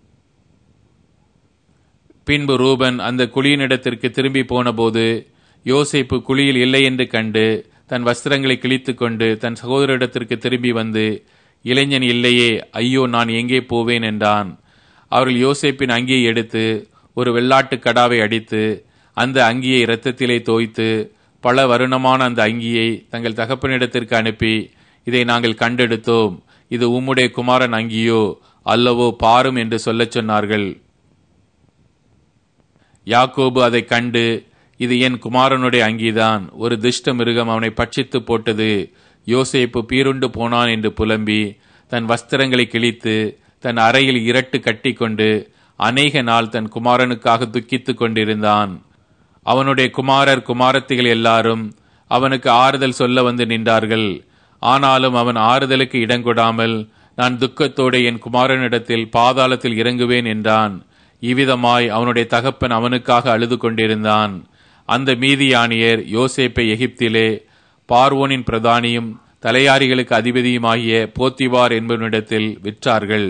பின்பு ரூபன் அந்த குழியினிடத்திற்கு திரும்பி போனபோது யோசேப்பு குழியில் இல்லை என்று கண்டு தன் வஸ்திரங்களை கிழித்து கொண்டு தன் சகோதரிடத்திற்கு திரும்பி வந்து இளைஞன் இல்லையே ஐயோ நான் எங்கே போவேன் என்றான் அவர்கள் யோசேப்பின் அங்கியை எடுத்து ஒரு வெள்ளாட்டு கடாவை அடித்து அந்த அங்கியை இரத்தத்திலே தோய்த்து பல வருணமான அந்த அங்கியை தங்கள் தகப்பனிடத்திற்கு அனுப்பி இதை நாங்கள் கண்டெடுத்தோம் இது உம்முடைய குமாரன் அங்கியோ அல்லவோ பாரும் என்று சொல்லச் சொன்னார்கள் யாக்கோபு அதை கண்டு இது என் குமாரனுடைய அங்கிதான் ஒரு துஷ்ட மிருகம் அவனை பட்சித்து போட்டது யோசேப்பு பீருண்டு போனான் என்று புலம்பி தன் வஸ்திரங்களை கிழித்து தன் அறையில் இரட்டு கட்டிக்கொண்டு அநேக நாள் தன் குமாரனுக்காக துக்கித்துக் கொண்டிருந்தான் அவனுடைய குமாரர் குமாரத்திகள் எல்லாரும் அவனுக்கு ஆறுதல் சொல்ல வந்து நின்றார்கள் ஆனாலும் அவன் ஆறுதலுக்கு இடங்கொடாமல் நான் துக்கத்தோடு என் குமாரனிடத்தில் பாதாளத்தில் இறங்குவேன் என்றான் இவ்விதமாய் அவனுடைய தகப்பன் அவனுக்காக அழுது கொண்டிருந்தான் அந்த மீதியானியர் யோசேப்பை எகிப்திலே பார்வோனின் பிரதானியும் தலையாரிகளுக்கு அதிபதியுமாகிய போத்திவார் என்பவனிடத்தில் விற்றார்கள்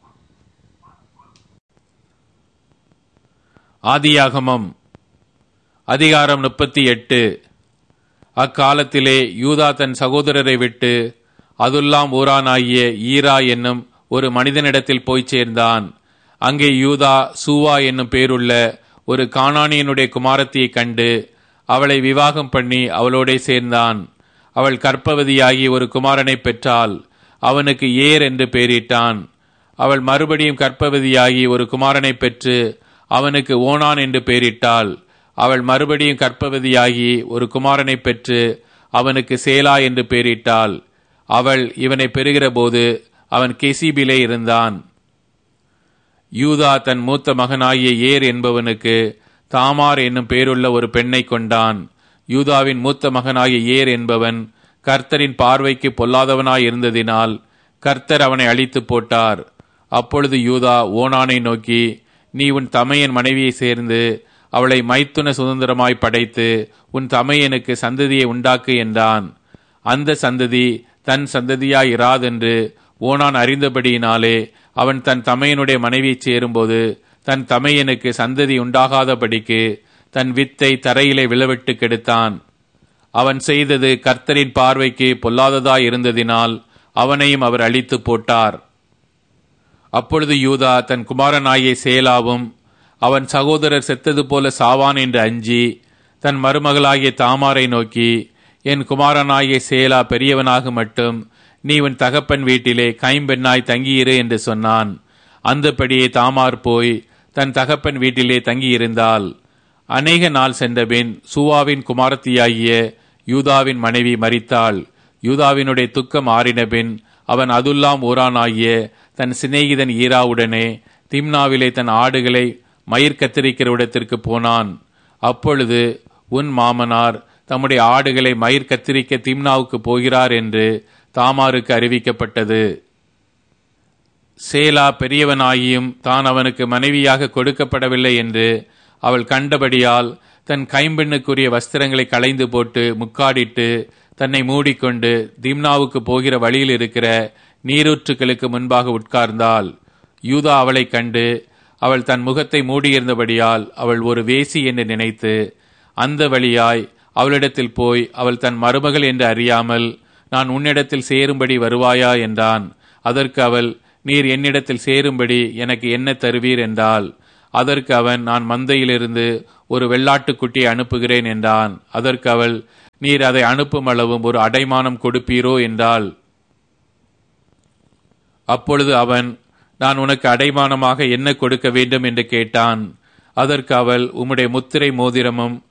ஆதியாகமம் அதிகாரம் முப்பத்தி எட்டு அக்காலத்திலே யூதா தன் சகோதரரை விட்டு அதுல்லாம் ஊரானாகிய ஈரா என்னும் ஒரு மனிதனிடத்தில் போய்ச் சேர்ந்தான் அங்கே யூதா சூவா என்னும் பேருள்ள ஒரு கானானியனுடைய குமாரத்தியைக் கண்டு அவளை விவாகம் பண்ணி அவளோடே சேர்ந்தான் அவள் கற்பவதியாகி ஒரு குமாரனை பெற்றாள் அவனுக்கு ஏர் என்று பெயரிட்டான் அவள் மறுபடியும் கற்பவதியாகி ஒரு குமாரனை பெற்று அவனுக்கு ஓனான் என்று பெயரிட்டாள் அவள் மறுபடியும் கற்பவதியாகி ஒரு குமாரனை பெற்று அவனுக்கு சேலா என்று பெயரிட்டாள் அவள் இவனை பெறுகிற போது அவன் கெசிபிலே இருந்தான் யூதா தன் மூத்த மகனாகிய ஏர் என்பவனுக்கு தாமார் என்னும் பேருள்ள ஒரு பெண்ணை கொண்டான் யூதாவின் மூத்த மகனாகிய ஏர் என்பவன் கர்த்தரின் பார்வைக்கு பொல்லாதவனாய் இருந்ததினால் கர்த்தர் அவனை அழித்து போட்டார் அப்பொழுது யூதா ஓனானை நோக்கி நீ உன் தமையன் மனைவியை சேர்ந்து அவளை மைத்துன சுதந்திரமாய் படைத்து உன் தமையனுக்கு சந்ததியை உண்டாக்கு என்றான் அந்த சந்ததி தன் சந்ததியாய் இராதென்று ஓனான் அறிந்தபடியினாலே அவன் தன் தமையனுடைய மனைவியைச் சேரும்போது தன் தமையனுக்கு சந்ததி உண்டாகாதபடிக்கு தன் வித்தை தரையிலே விழவிட்டு கெடுத்தான் அவன் செய்தது கர்த்தரின் பார்வைக்கு பொல்லாததாய் இருந்ததினால் அவனையும் அவர் அழித்து போட்டார் அப்பொழுது யூதா தன் குமாரனாகிய சேலாவும் அவன் சகோதரர் செத்தது போல சாவான் என்று அஞ்சி தன் மருமகளாகிய தாமாரை நோக்கி என் குமாரனாகிய சேலா பெரியவனாக மட்டும் நீ உன் தகப்பன் வீட்டிலே கைம்பெண்ணாய் தங்கியிரு என்று சொன்னான் அந்தபடியே தாமார் போய் தன் தகப்பன் வீட்டிலே தங்கியிருந்தாள் அநேக நாள் சென்றபின் சூவாவின் குமாரத்தியாகிய யூதாவின் மனைவி மரித்தாள் யூதாவினுடைய துக்கம் ஆறினபின் அவன் அதுல்லாம் ஊரானாகிய தன் சிநேகிதன் ஈராவுடனே திம்னாவிலே தன் ஆடுகளை மயிர் கத்திரிக்கிற இடத்திற்கு போனான் அப்பொழுது உன் மாமனார் தம்முடைய ஆடுகளை மயிர் கத்திரிக்க திம்னாவுக்கு போகிறார் என்று தாமாருக்கு அறிவிக்கப்பட்டது சேலா பெரியவனாகியும் தான் அவனுக்கு மனைவியாக கொடுக்கப்படவில்லை என்று அவள் கண்டபடியால் தன் கைம்பெண்ணுக்குரிய வஸ்திரங்களை களைந்து போட்டு முக்காடிட்டு தன்னை மூடிக்கொண்டு திம்னாவுக்கு போகிற வழியில் இருக்கிற நீரூற்றுக்களுக்கு முன்பாக உட்கார்ந்தாள் யூதா அவளைக் கண்டு அவள் தன் முகத்தை மூடியிருந்தபடியால் அவள் ஒரு வேசி என்று நினைத்து அந்த வழியாய் அவளிடத்தில் போய் அவள் தன் மருமகள் என்று அறியாமல் நான் உன்னிடத்தில் சேரும்படி வருவாயா என்றான் அதற்கு அவள் நீர் என்னிடத்தில் சேரும்படி எனக்கு என்ன தருவீர் என்றால் அதற்கு அவன் நான் மந்தையிலிருந்து ஒரு வெள்ளாட்டுக்குட்டியை அனுப்புகிறேன் என்றான் அதற்கு அவள் நீர் அதை அனுப்பும் அளவும் ஒரு அடைமானம் கொடுப்பீரோ என்றாள் அப்பொழுது அவன் நான் உனக்கு அடைமானமாக என்ன கொடுக்க வேண்டும் என்று கேட்டான் அதற்கு அவள் உம்முடைய முத்திரை மோதிரமும்